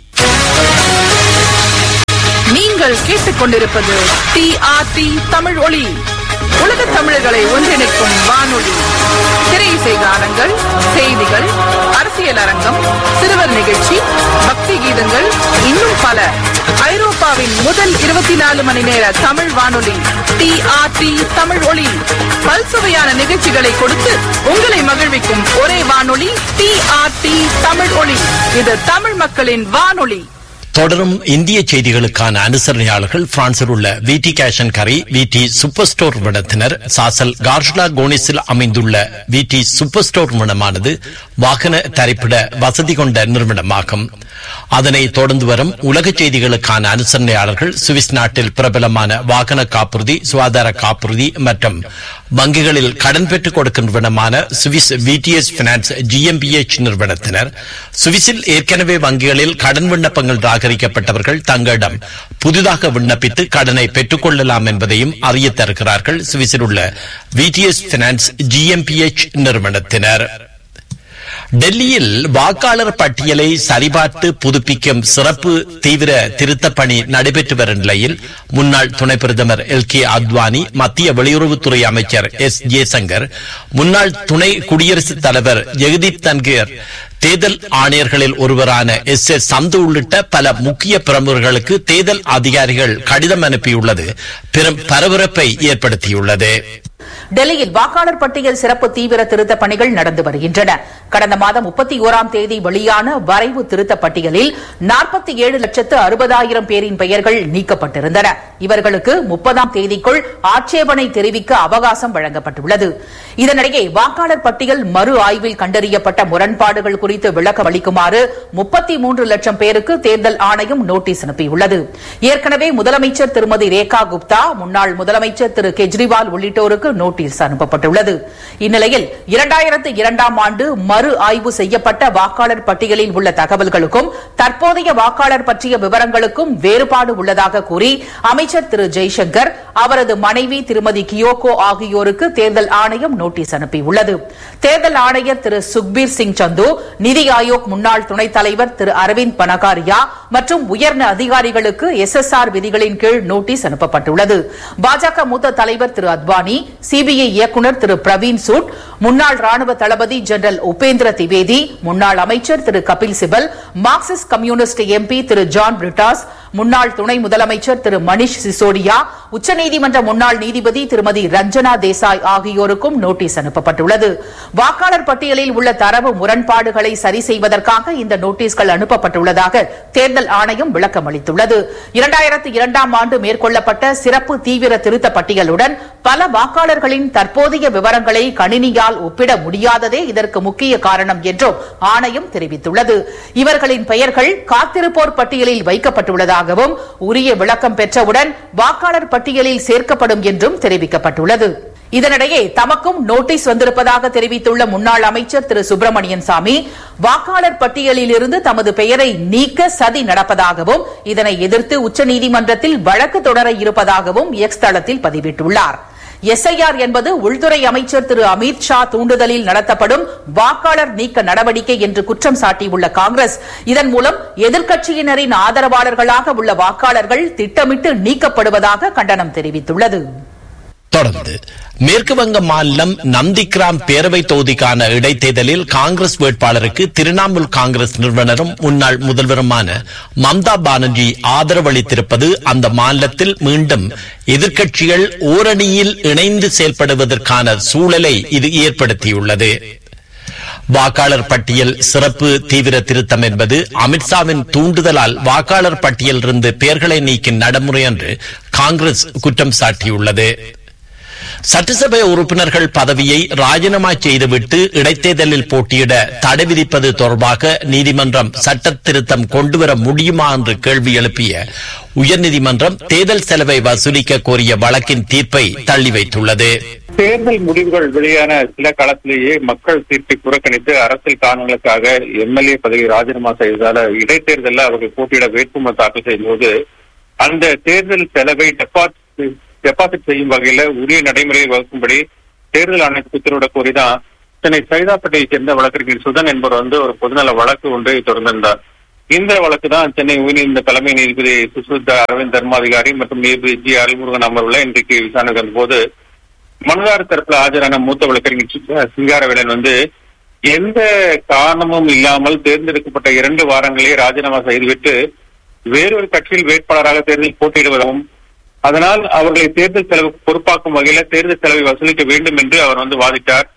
நீங்கள் கேட்டுக்கொண்டிருப்பது டிஆர்டி தமிழ் ஒளி உலக தமிழர்களை ஒன்றிணைக்கும் வானொலி திரையிசை கானங்கள் செய்திகள் அரசியல் அரங்கம் சிறுவர் நிகழ்ச்சி பக்தி கீதங்கள் இன்னும் பல ஐரோப்பாவின் முதல் இருபத்தி நாலு மணி நேர தமிழ் வானொலி டிஆர்டி தமிழ் ஒளி பல்சுவையான நிகழ்ச்சிகளை கொடுத்து உங்களை மகிழ்விக்கும் ஒரே வானொலி டிஆர்டி தமிழ் ஒளி இது தமிழ் மக்களின் வானொலி தொடரும் இந்திய செய்திகளுக்கான அனுசரணையாளர்கள் பிரான்சில் உள்ள விடி கேஷன் கரை விடி சூப்பர் ஸ்டோர் நிறுவனத்தினர் சாசல் கார்ஷ்லா கோனிஸில் அமைந்துள்ள விடி சூப்பர் ஸ்டோர் நிறுவனமானது வாகன தரிப்பிட வசதி கொண்ட நிறுவனமாகும் அதனை தொடர்ந்து வரும் உலக செய்திகளுக்கான அனுசரணையாளர்கள் சுவிஸ் நாட்டில் பிரபலமான வாகன காப்புறுதி சுகாதார காப்புறுதி மற்றும் வங்கிகளில் கடன் பெற்றுக் கொடுக்கும் நிறுவனமான சுவிஸ் விடிஎஸ் பினான்ஸ் ஜிஎம்பிஎச் நிறுவனத்தினர் சுவிஸில் ஏற்கனவே வங்கிகளில் கடன் விண்ணப்பங்கள் நிராகரிக்கப்பட்டவர்கள் தங்களிடம் புதிதாக விண்ணப்பித்து கடனை பெற்றுக் கொள்ளலாம் என்பதையும் அறிய தருகிறார்கள் சுவிஸில் உள்ள விடிஎஸ் பினான்ஸ் ஜிஎம்பிஎச் நிறுவனத்தினர் டெல்லியில் வாக்காளர் பட்டியலை சரிபார்த்து புதுப்பிக்கும் சிறப்பு தீவிர திருத்தப் பணி நடைபெற்று வரும் நிலையில் முன்னாள் துணை பிரதமர் எல் கே அத்வானி மத்திய வெளியுறவுத்துறை அமைச்சர் எஸ் ஜெய்சங்கர் முன்னாள் துணை குடியரசுத் தலைவர் ஜெகதீப் தன்கர் தேர்தல் ஆணையர்களில் ஒருவரான எஸ் எஸ் சந்து உள்ளிட்ட பல முக்கிய பிரமுகர்களுக்கு தேர்தல் அதிகாரிகள் கடிதம் அனுப்பியுள்ளது பெரும் பரபரப்பை ஏற்படுத்தியுள்ளது டெல்லியில் வாக்காளர் பட்டியல் சிறப்பு தீவிர திருத்த பணிகள் நடந்து வருகின்றன கடந்த மாதம் முப்பத்தி ஓராம் தேதி வெளியான வரைவு திருத்த பட்டியலில் நாற்பத்தி ஏழு லட்சத்து அறுபதாயிரம் பேரின் பெயர்கள் நீக்கப்பட்டிருந்தன இவர்களுக்கு முப்பதாம் தேதிக்குள் ஆட்சேபனை தெரிவிக்க அவகாசம் வழங்கப்பட்டுள்ளது இதனிடையே வாக்காளர் பட்டியல் மறு ஆய்வில் கண்டறியப்பட்ட முரண்பாடுகள் குறித்து விளக்கம் அளிக்குமாறு முப்பத்தி மூன்று லட்சம் பேருக்கு தேர்தல் ஆணையம் நோட்டீஸ் அனுப்பியுள்ளது ஏற்கனவே முதலமைச்சர் திருமதி ரேகா குப்தா முன்னாள் முதலமைச்சர் திரு கெஜ்ரிவால் உள்ளிட்டோருக்கு நோட்டீஸ் அனுப்பப்பட்டுள்ளது இந்நிலையில் இரண்டாயிரத்து இரண்டாம் ஆண்டு மறு ஆய்வு செய்யப்பட்ட வாக்காளர் பட்டியலில் உள்ள தகவல்களுக்கும் தற்போதைய வாக்காளர் பற்றிய விவரங்களுக்கும் வேறுபாடு உள்ளதாக கூறி அமைச்சர் திரு ஜெய்சங்கர் அவரது மனைவி திருமதி கியோகோ ஆகியோருக்கு தேர்தல் ஆணையம் நோட்டீஸ் அனுப்பியுள்ளது தேர்தல் ஆணையர் திரு சுக்பீர் சிங் சந்து நிதி ஆயோக் முன்னாள் துணைத் தலைவர் திரு அரவிந்த் பனகாரியா மற்றும் உயர்ந்த அதிகாரிகளுக்கு எஸ்எஸ்ஆர் விதிகளின் கீழ் நோட்டீஸ் அனுப்பப்பட்டுள்ளது பாஜக மூத்த தலைவர் திரு அத்வானி சிபிஐ இயக்குநர் திரு பிரவீன் சூட் முன்னாள் ராணுவ தளபதி ஜெனரல் உபேந்திர திவேதி முன்னாள் அமைச்சர் Thiru Kapil Sibal Marxist communist MP Thiru John Brittas முன்னாள் துணை முதலமைச்சர் திரு மணிஷ் சிசோடியா உச்சநீதிமன்ற முன்னாள் நீதிபதி திருமதி ரஞ்சனா தேசாய் ஆகியோருக்கும் நோட்டீஸ் அனுப்பப்பட்டுள்ளது வாக்காளர் பட்டியலில் உள்ள தரவு முரண்பாடுகளை சரி செய்வதற்காக இந்த நோட்டீஸ்கள் அனுப்பப்பட்டுள்ளதாக தேர்தல் ஆணையம் விளக்கம் அளித்துள்ளது இரண்டாயிரத்து இரண்டாம் ஆண்டு மேற்கொள்ளப்பட்ட சிறப்பு தீவிர திருத்த பட்டியலுடன் பல வாக்காளர்களின் தற்போதைய விவரங்களை கணினியால் ஒப்பிட முடியாததே இதற்கு முக்கிய காரணம் என்றும் ஆணையம் தெரிவித்துள்ளது இவர்களின் பெயர்கள் காத்திருப்போர் பட்டியலில் வைக்கப்பட்டுள்ளதாகவும் உரிய விளக்கம் பெற்றவுடன் வாக்காளர் பட்டியலில் சேர்க்கப்படும் என்றும் தெரிவிக்கப்பட்டுள்ளது இதனிடையே தமக்கும் நோட்டீஸ் வந்திருப்பதாக தெரிவித்துள்ள முன்னாள் அமைச்சர் திரு சுப்பிரமணியன் சாமி வாக்காளர் பட்டியலில் இருந்து தமது பெயரை நீக்க சதி நடப்பதாகவும் இதனை எதிர்த்து உச்சநீதிமன்றத்தில் வழக்கு தொடர இருப்பதாகவும் எக்ஸ் தளத்தில் பதிவிட்டுள்ளார் எஸ்ஐஆர் என்பது உள்துறை அமைச்சர் திரு அமித் ஷா தூண்டுதலில் நடத்தப்படும் வாக்காளர் நீக்க நடவடிக்கை என்று குற்றம் சாட்டியுள்ள காங்கிரஸ் இதன் மூலம் எதிர்க்கட்சியினரின் ஆதரவாளர்களாக உள்ள வாக்காளர்கள் திட்டமிட்டு நீக்கப்படுவதாக கண்டனம் தெரிவித்துள்ளது தொடர்ந்து மேற்கு வங்க மாநிலம் நந்திகிராம் பேரவை தொகுதிக்கான இடைத்தேர்தலில் காங்கிரஸ் வேட்பாளருக்கு திரிணாமுல் காங்கிரஸ் நிறுவனரும் முன்னாள் முதல்வருமான மம்தா பானர்ஜி ஆதரவளித்திருப்பது அந்த மாநிலத்தில் மீண்டும் எதிர்க்கட்சிகள் ஓரணியில் இணைந்து செயல்படுவதற்கான சூழலை இது ஏற்படுத்தியுள்ளது வாக்காளர் பட்டியல் சிறப்பு தீவிர திருத்தம் என்பது அமித்ஷாவின் தூண்டுதலால் வாக்காளர் பட்டியலிருந்து பெயர்களை நீக்கும் நடைமுறை என்று காங்கிரஸ் குற்றம் சாட்டியுள்ளது சட்டசபை உறுப்பினர்கள் பதவியை ராஜினாமா செய்துவிட்டு இடைத்தேர்தலில் போட்டியிட தடை விதிப்பது தொடர்பாக நீதிமன்றம் சட்ட திருத்தம் கொண்டுவர முடியுமா என்று கேள்வி எழுப்பிய உயர்நீதிமன்றம் தேர்தல் செலவை வசூலிக்க கோரிய வழக்கின் தீர்ப்பை தள்ளி வைத்துள்ளது தேர்தல் முடிவுகள் வெளியான சில காலத்திலேயே மக்கள் தீர்ப்பை புறக்கணித்து அரசியல் காரணங்களுக்காக எம்எல்ஏ பதவியை ராஜினாமா செய்ததால இடைத்தேர்தலில் அவர்கள் போட்டியிட வேட்புமனு தாக்கல் செய்யும்போது அந்த தேர்தல் செலவை டெபாசிட் டெபாசிட் செய்யும் வகையில உரிய நடைமுறையை வகுக்கும்படி தேர்தல் ஆணையத்துக்கு உத்தரவிட கோரிதான் சென்னை சைதாப்பேட்டையை சேர்ந்த வழக்கறிஞர் சுதன் என்பவர் வந்து ஒரு பொதுநல வழக்கு ஒன்றை தொடர்ந்திருந்தார் இந்த வழக்கு தான் சென்னை உயர்நீதிமன்ற தலைமை நீதிபதி சுசுத்த அரவிந்த் தர்மாதிகாரி மற்றும் நீதிபதி ஜி அருள்முருகன் அமர்வுல இன்றைக்கு விசாரணை போது மனுதாரர் தரப்புல ஆஜரான மூத்த வழக்கறிஞர் சி- சிங்காரவேலன் வந்து எந்த காரணமும் இல்லாமல் தேர்ந்தெடுக்கப்பட்ட இரண்டு வாரங்களே ராஜினாமா செய்துவிட்டு வேறொரு கட்சியில் வேட்பாளராக தேர்தலில் போட்டியிடுவதும் அதனால் அவர்களை தேர்தல் செலவு பொறுப்பாக்கும் வகையில தேர்தல் செலவை வசூலிக்க வேண்டும் என்று அவர் வந்து வாதிட்டார்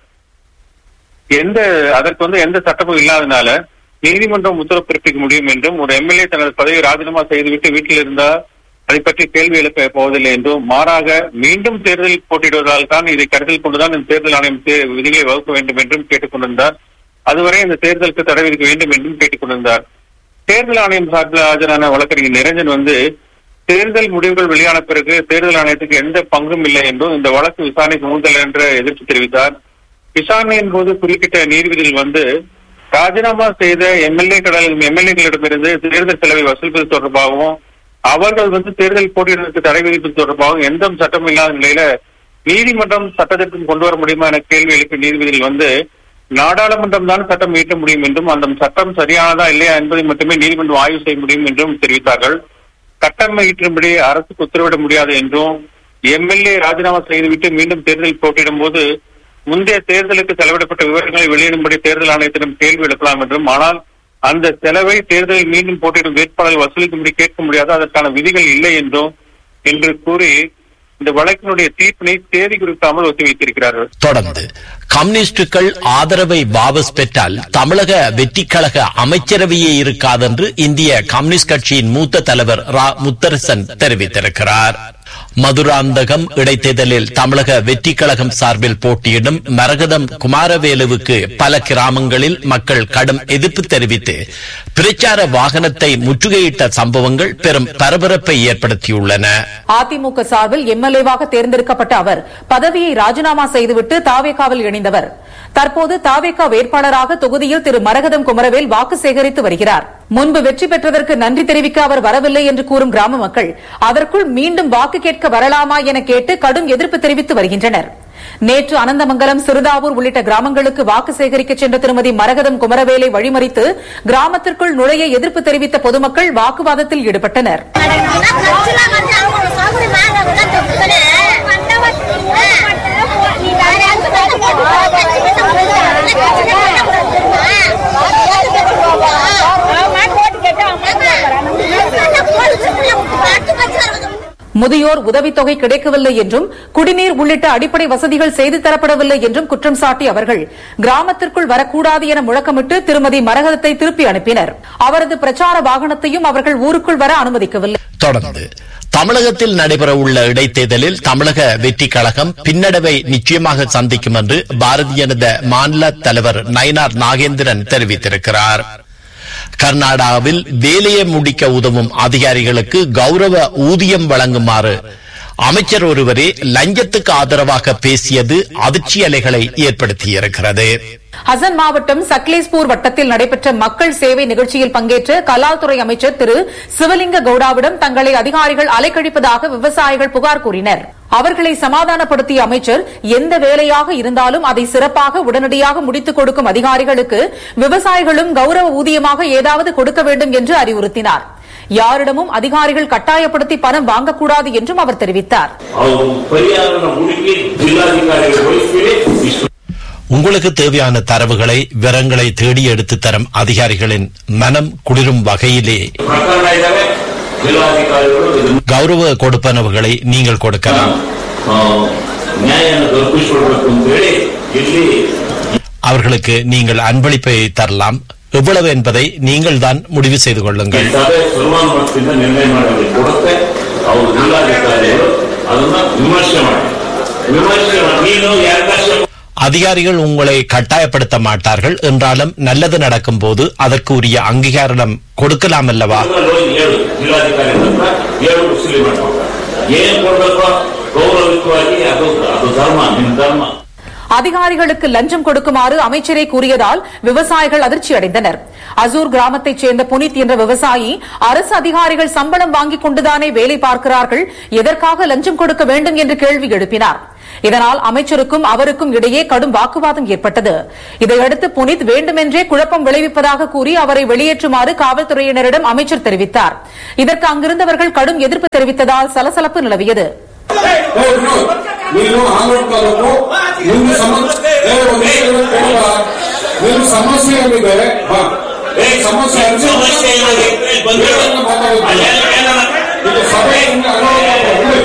எந்த அதற்கு வந்து எந்த சட்டமும் இல்லாதனால நீதிமன்றம் உத்தரவு பிறப்பிக்க முடியும் என்றும் ஒரு எம்எல்ஏ தனது பதவியை ராஜினாமா செய்துவிட்டு வீட்டில் இருந்தா அதை பற்றி கேள்வி எழுப்ப போவதில்லை என்றும் மாறாக மீண்டும் தேர்தலில் போட்டியிடுவதால் தான் இதை கருத்தில் கொண்டுதான் இந்த தேர்தல் ஆணையம் தே- விதிகளை வகுக்க வேண்டும் என்றும் கேட்டுக் கொண்டிருந்தார் அதுவரை இந்த தேர்தலுக்கு தடை விதிக்க வேண்டும் என்றும் கேட்டுக் கொண்டிருந்தார் தேர்தல் ஆணையம் சார்பில் ஆஜரான வழக்கறிஞர் நிரஞ்சன் வந்து தேர்தல் முடிவுகள் வெளியான பிறகு தேர்தல் ஆணையத்துக்கு எந்த பங்கும் இல்லை என்றும் இந்த வழக்கு விசாரணைக்கு மூந்தல் என்று எதிர்ப்பு தெரிவித்தார் விசாரணையின் போது குறுக்கிட்ட நீதிபதிகள் வந்து ராஜினாமா செய்த எம்எல்ஏக்கள் எம்எல்ஏக்களிடமிருந்து தேர்தல் செலவை வசூலிப்பது தொடர்பாகவும் அவர்கள் வந்து தேர்தல் போட்டியிடுவதற்கு தடை விதிப்பது தொடர்பாகவும் எந்த சட்டமும் இல்லாத நிலையில நீதிமன்றம் சட்டத்திற்கும் கொண்டு வர முடியுமா என கேள்வி எழுப்பிய நீதிபதிகள் வந்து நாடாளுமன்றம் தான் சட்டம் இயற்ற முடியும் என்றும் அந்த சட்டம் சரியானதா இல்லையா என்பதை மட்டுமே நீதிமன்றம் ஆய்வு செய்ய முடியும் என்றும் தெரிவித்தார்கள் சட்டம் இயற்றும்படி அரசுக்கு உத்தரவிட முடியாது என்றும் எம்எல்ஏ ராஜினாமா செய்துவிட்டு மீண்டும் தேர்தலில் போட்டியிடும் போது முந்தைய தேர்தலுக்கு செலவிடப்பட்ட விவரங்களை வெளியிடும்படி தேர்தல் ஆணையத்திடம் கேள்வி எழுப்பலாம் என்றும் ஆனால் அந்த செலவை தேர்தலில் மீண்டும் போட்டியிடும் வேட்பாளர்கள் வசூலிக்கும்படி கேட்க முடியாது அதற்கான விதிகள் இல்லை என்றும் என்று கூறி இந்த வழக்கினுடைய தீர்ப்பினை தேதி குறிக்காமல் ஒத்திவைத்திருக்கிறார்கள் தொடர்ந்து கம்யூனிஸ்டுகள் ஆதரவை வாபஸ் பெற்றால் தமிழக வெற்றிக் கழக அமைச்சரவையே இருக்காதென்று இந்திய கம்யூனிஸ்ட் கட்சியின் மூத்த தலைவர் ரா முத்தரசன் தெரிவித்திருக்கிறார் மதுராந்தகம் இடைத்தேர்தலில் தமிழக வெற்றிக் கழகம் சார்பில் போட்டியிடும் மரகதம் குமாரவேலுவுக்கு பல கிராமங்களில் மக்கள் கடும் எதிர்ப்பு தெரிவித்து பிரச்சார வாகனத்தை முற்றுகையிட்ட சம்பவங்கள் பெரும் பரபரப்பை ஏற்படுத்தியுள்ளன அதிமுக சார்பில் எம்எல்ஏவாக தேர்ந்தெடுக்கப்பட்ட அவர் பதவியை ராஜினாமா செய்துவிட்டு தாவேகாவில் இணைந்தவர் தற்போது தாவேகா வேட்பாளராக தொகுதியில் திரு மரகதம் குமரவேல் வாக்கு சேகரித்து வருகிறார் முன்பு வெற்றி பெற்றதற்கு நன்றி தெரிவிக்க அவர் வரவில்லை என்று கூறும் கிராம மக்கள் அதற்குள் மீண்டும் வாக்கு கேட்க வரலாமா என கேட்டு கடும் எதிர்ப்பு தெரிவித்து வருகின்றனர் நேற்று அனந்தமங்கலம் சிறுதாவூர் உள்ளிட்ட கிராமங்களுக்கு வாக்கு சேகரிக்க சென்ற திருமதி மரகதம் குமரவேலை வழிமறித்து கிராமத்திற்குள் நுழைய எதிர்ப்பு தெரிவித்த பொதுமக்கள் வாக்குவாதத்தில் ஈடுபட்டனர் முதியோர் உதவித்தொகை கிடைக்கவில்லை என்றும் குடிநீர் உள்ளிட்ட அடிப்படை வசதிகள் செய்து தரப்படவில்லை என்றும் குற்றம் சாட்டி அவர்கள் கிராமத்திற்குள் வரக்கூடாது என முழக்கமிட்டு திருமதி மரகதத்தை திருப்பி அனுப்பினர் அவரது பிரச்சார வாகனத்தையும் அவர்கள் ஊருக்குள் வர அனுமதிக்கவில்லை தொடர்ந்து தமிழகத்தில் நடைபெறவுள்ள இடைத்தேர்தலில் தமிழக வெற்றிக் கழகம் பின்னடைவை நிச்சயமாக சந்திக்கும் என்று பாரதிய ஜனதா மாநில தலைவர் நயினார் நாகேந்திரன் தெரிவித்திருக்கிறார் கர்நாடகாவில் வேலையை முடிக்க உதவும் அதிகாரிகளுக்கு கௌரவ ஊதியம் வழங்குமாறு அமைச்சர் ஒருவரே லஞ்சத்துக்கு ஆதரவாக பேசியது அதிர்ச்சி அலைகளை ஏற்படுத்தியிருக்கிறது ஹசன் மாவட்டம் சக்லேஸ்பூர் வட்டத்தில் நடைபெற்ற மக்கள் சேவை நிகழ்ச்சியில் பங்கேற்ற கலால்துறை அமைச்சர் திரு சிவலிங்க கவுடாவிடம் தங்களை அதிகாரிகள் அலைக்கழிப்பதாக விவசாயிகள் புகார் கூறினர் அவர்களை சமாதானப்படுத்திய அமைச்சர் எந்த வேலையாக இருந்தாலும் அதை சிறப்பாக உடனடியாக முடித்துக் கொடுக்கும் அதிகாரிகளுக்கு விவசாயிகளும் கௌரவ ஊதியமாக ஏதாவது கொடுக்க வேண்டும் என்று அறிவுறுத்தினார் யாரிடமும் அதிகாரிகள் கட்டாயப்படுத்தி பணம் வாங்கக்கூடாது என்றும் அவர் தெரிவித்தார் ಅವರು ಪರಿಹಾರವನ್ನು ಹುಡುಕಿ ಜಿಲ್ಲಾಧಿಕಾರಿಗಳ ವಹಿಸಿದೆ ಇಷ್ಟು உங்களுக்கு தேவையான தரவுகளை விவரங்களை தேடி எடுத்து தரும் அதிகாரிகளின் மனம் குளிரும் வகையிலே ಪ್ರಕರಣ ಇದ್ದಾವೆ ಜಿಲ್ಲಾಧಿಕಾರಿಗಳು ಇದನ್ನ கௌரவ கொடுப்பனவுகளை நீங்கள் கொடுக்கலாம் ಆ, ನ್ಯಾಯನ ದೊರಕಿಸಿಕೊಡ್ಬೇಕು ಅಂತ ಹೇಳಿ ಇಲ್ಲಿ அவர்களுக்கு நீங்கள் அன்பளிப்பை தரலாம் எவ்வளவு என்பதை நீங்கள் தான் முடிவு செய்து ಈ கொள்ளுங்கள் ಸಭೆ ಶುರುವಾನ ಮಟ್ಟದಿಂದ ನಿರ್ಣಯ ಮಾಡಿ ಕೊಡುತ್ತೆ ಅವರು ಜಿಲ್ಲಾಧಿಕಾರಿಗಳು ಅದನ್ನ ವಿಮರ್ಶೆ ಮಾಡಿ ವಿಮರ್ಶೆ ಮಾಡಿ ನೀನು ಯಾರದಾಶ அதிகாரிகள் உங்களை கட்டாயப்படுத்த மாட்டார்கள் என்றாலும் நல்லது நடக்கும் போது அதற்கு உரிய அங்கீகாரம் கொடுக்கலாம் அல்லவா ಹೋಗಿ ಹೇಳು ಜಿಲ್ಲಾಧಿಕಾರಿ ಹತ್ರ ಹೇಳು ವಸೂಲಿ ಮಾಡ್ಬೇಕು ಏನ್ ಕೊಡ್ಬೇಕು ಗೌರವಿತವಾಗಿ ಅದು ಅದು ಧರ್ಮ ನಿಮ್ ಧರ್ಮ அதிகாரிகளுக்கு லஞ்சம் கொடுக்குமாறு அமைச்சரே கூறியதால் விவசாயிகள் அதிர்ச்சி அடைந்தனர் அசூர் கிராமத்தைச் சேர்ந்த புனித் என்ற விவசாயி அரசு அதிகாரிகள் சம்பளம் வாங்கிக் கொண்டுதானே வேலை பார்க்கிறார்கள் எதற்காக லஞ்சம் கொடுக்க வேண்டும் என்று கேள்வி எழுப்பினார் இதனால் அமைச்சருக்கும் அவருக்கும் இடையே கடும் வாக்குவாதம் ஏற்பட்டது இதையடுத்து புனித் வேண்டுமென்றே குழப்பம் விளைவிப்பதாக கூறி அவரை வெளியேற்றுமாறு காவல்துறையினரிடம் அமைச்சர் தெரிவித்தார் இதற்கு அங்கிருந்தவர்கள் கடும் எதிர்ப்பு தெரிவித்ததால் சலசலப்பு நிலவியது ನೀನು ಆಂಗ್ಲ ತಾಲೂಕು ನಿನ್ನ ಸಮಸ್ಯೆ ಏ, ಒಂದ್ ನಿಮಿಷ ಇರು, ಕೇಳಪ್ಪ. ನಿನ್ನ ಸಮಸ್ಯೆ ಏನಿದೆ ಬಾ. ಸಮಸ್ಯೆ ಅರ್ಜಿ ಸಮಸ್ಯೆ ಏನಿದೆ? ಬೇರೆಯವ್ರನ್ನ ಮಾತಾಡೋದು. ಇದು ಸಭೆಯಿಂದ ಅನುಮತಿ ಕೊಡು.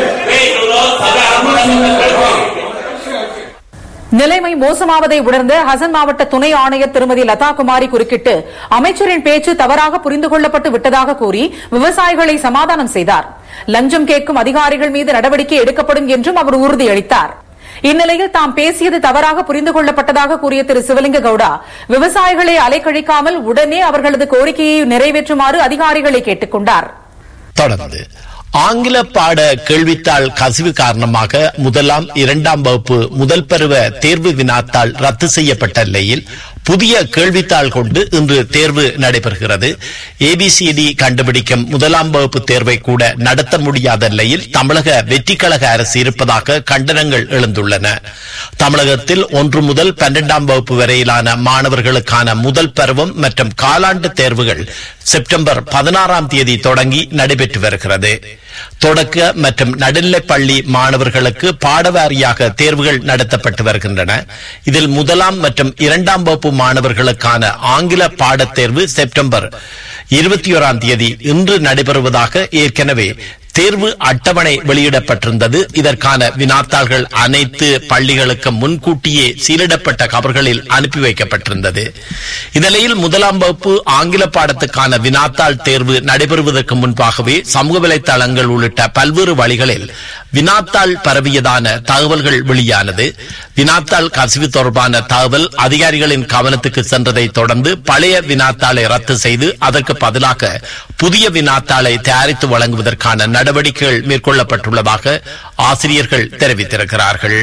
நிலைமை மோசமாவதை உணர்ந்த ஹசன் மாவட்ட துணை ஆணையர் திருமதி லதா குமாரி குறுக்கிட்டு அமைச்சரின் பேச்சு தவறாக புரிந்து கொள்ளப்பட்டு விட்டதாக கூறி விவசாயிகளை சமாதானம் செய்தார் லஞ்சம் கேட்கும் அதிகாரிகள் மீது நடவடிக்கை எடுக்கப்படும் என்றும் அவர் உறுதியளித்தார் இந்நிலையில் தாம் பேசியது தவறாக புரிந்து கொள்ளப்பட்டதாக கூறிய திரு சிவலிங்க கவுடா விவசாயிகளை அலைக்கழிக்காமல் உடனே அவர்களது கோரிக்கையை நிறைவேற்றுமாறு அதிகாரிகளை கேட்டுக் கொண்டார் தொடர்ந்து ஆங்கில பாட கேள்வித்தாள் கசிவு காரணமாக முதலாம் இரண்டாம் வகுப்பு முதல் பருவ தேர்வு வினாத்தாள் ரத்து செய்யப்பட்ட நிலையில் புதிய கேள்வித்தாள் கொண்டு இன்று தேர்வு நடைபெறுகிறது ஏபிசிடி கண்டுபிடிக்கும் முதலாம் வகுப்பு தேர்வை கூட நடத்த முடியாத நிலையில் தமிழக வெற்றி கழக அரசு இருப்பதாக கண்டனங்கள் எழுந்துள்ளன தமிழகத்தில் ஒன்று முதல் பன்னிரண்டாம் வகுப்பு வரையிலான மாணவர்களுக்கான முதல் பருவம் மற்றும் காலாண்டு தேர்வுகள் செப்டம்பர் பதினாறாம் தேதி தொடங்கி நடைபெற்று வருகிறது தொடக்க மற்றும் நடுநிலைப் பள்ளி மாணவர்களுக்கு பாடவாரியாக தேர்வுகள் நடத்தப்பட்டு வருகின்றன இதில் முதலாம் மற்றும் இரண்டாம் வகுப்பு மாணவர்களுக்கான ஆங்கில பாடத் தேர்வு செப்டம்பர் இருபத்தி ஓராம் தேதி இன்று நடைபெறுவதாக ஏற்கனவே தேர்வு அட்டவணை வெளியிடப்பட்டிருந்தது இதற்கான வினாத்தாள்கள் அனைத்து பள்ளிகளுக்கு முன்கூட்டியே சீலிடப்பட்ட கவர்களில் அனுப்பி வைக்கப்பட்டிருந்தது இந்நிலையில் முதலாம் வகுப்பு ஆங்கில பாடத்துக்கான வினாத்தாள் தேர்வு நடைபெறுவதற்கு முன்பாகவே சமூக வலைதளங்கள் உள்ளிட்ட பல்வேறு வழிகளில் வினாத்தாள் பரவியதான தகவல்கள் வெளியானது வினாத்தாள் கசிவு தொடர்பான தகவல் அதிகாரிகளின் கவனத்துக்கு சென்றதை தொடர்ந்து பழைய வினாத்தாளை ரத்து செய்து அதற்கு பதிலாக புதிய வினாத்தாளை தயாரித்து வழங்குவதற்கான நடவடிக்கைகள் மேற்கொள்ளப்பட்டுள்ளதாக ஆசிரியர்கள் தெரிவித்திருக்கிறார்கள்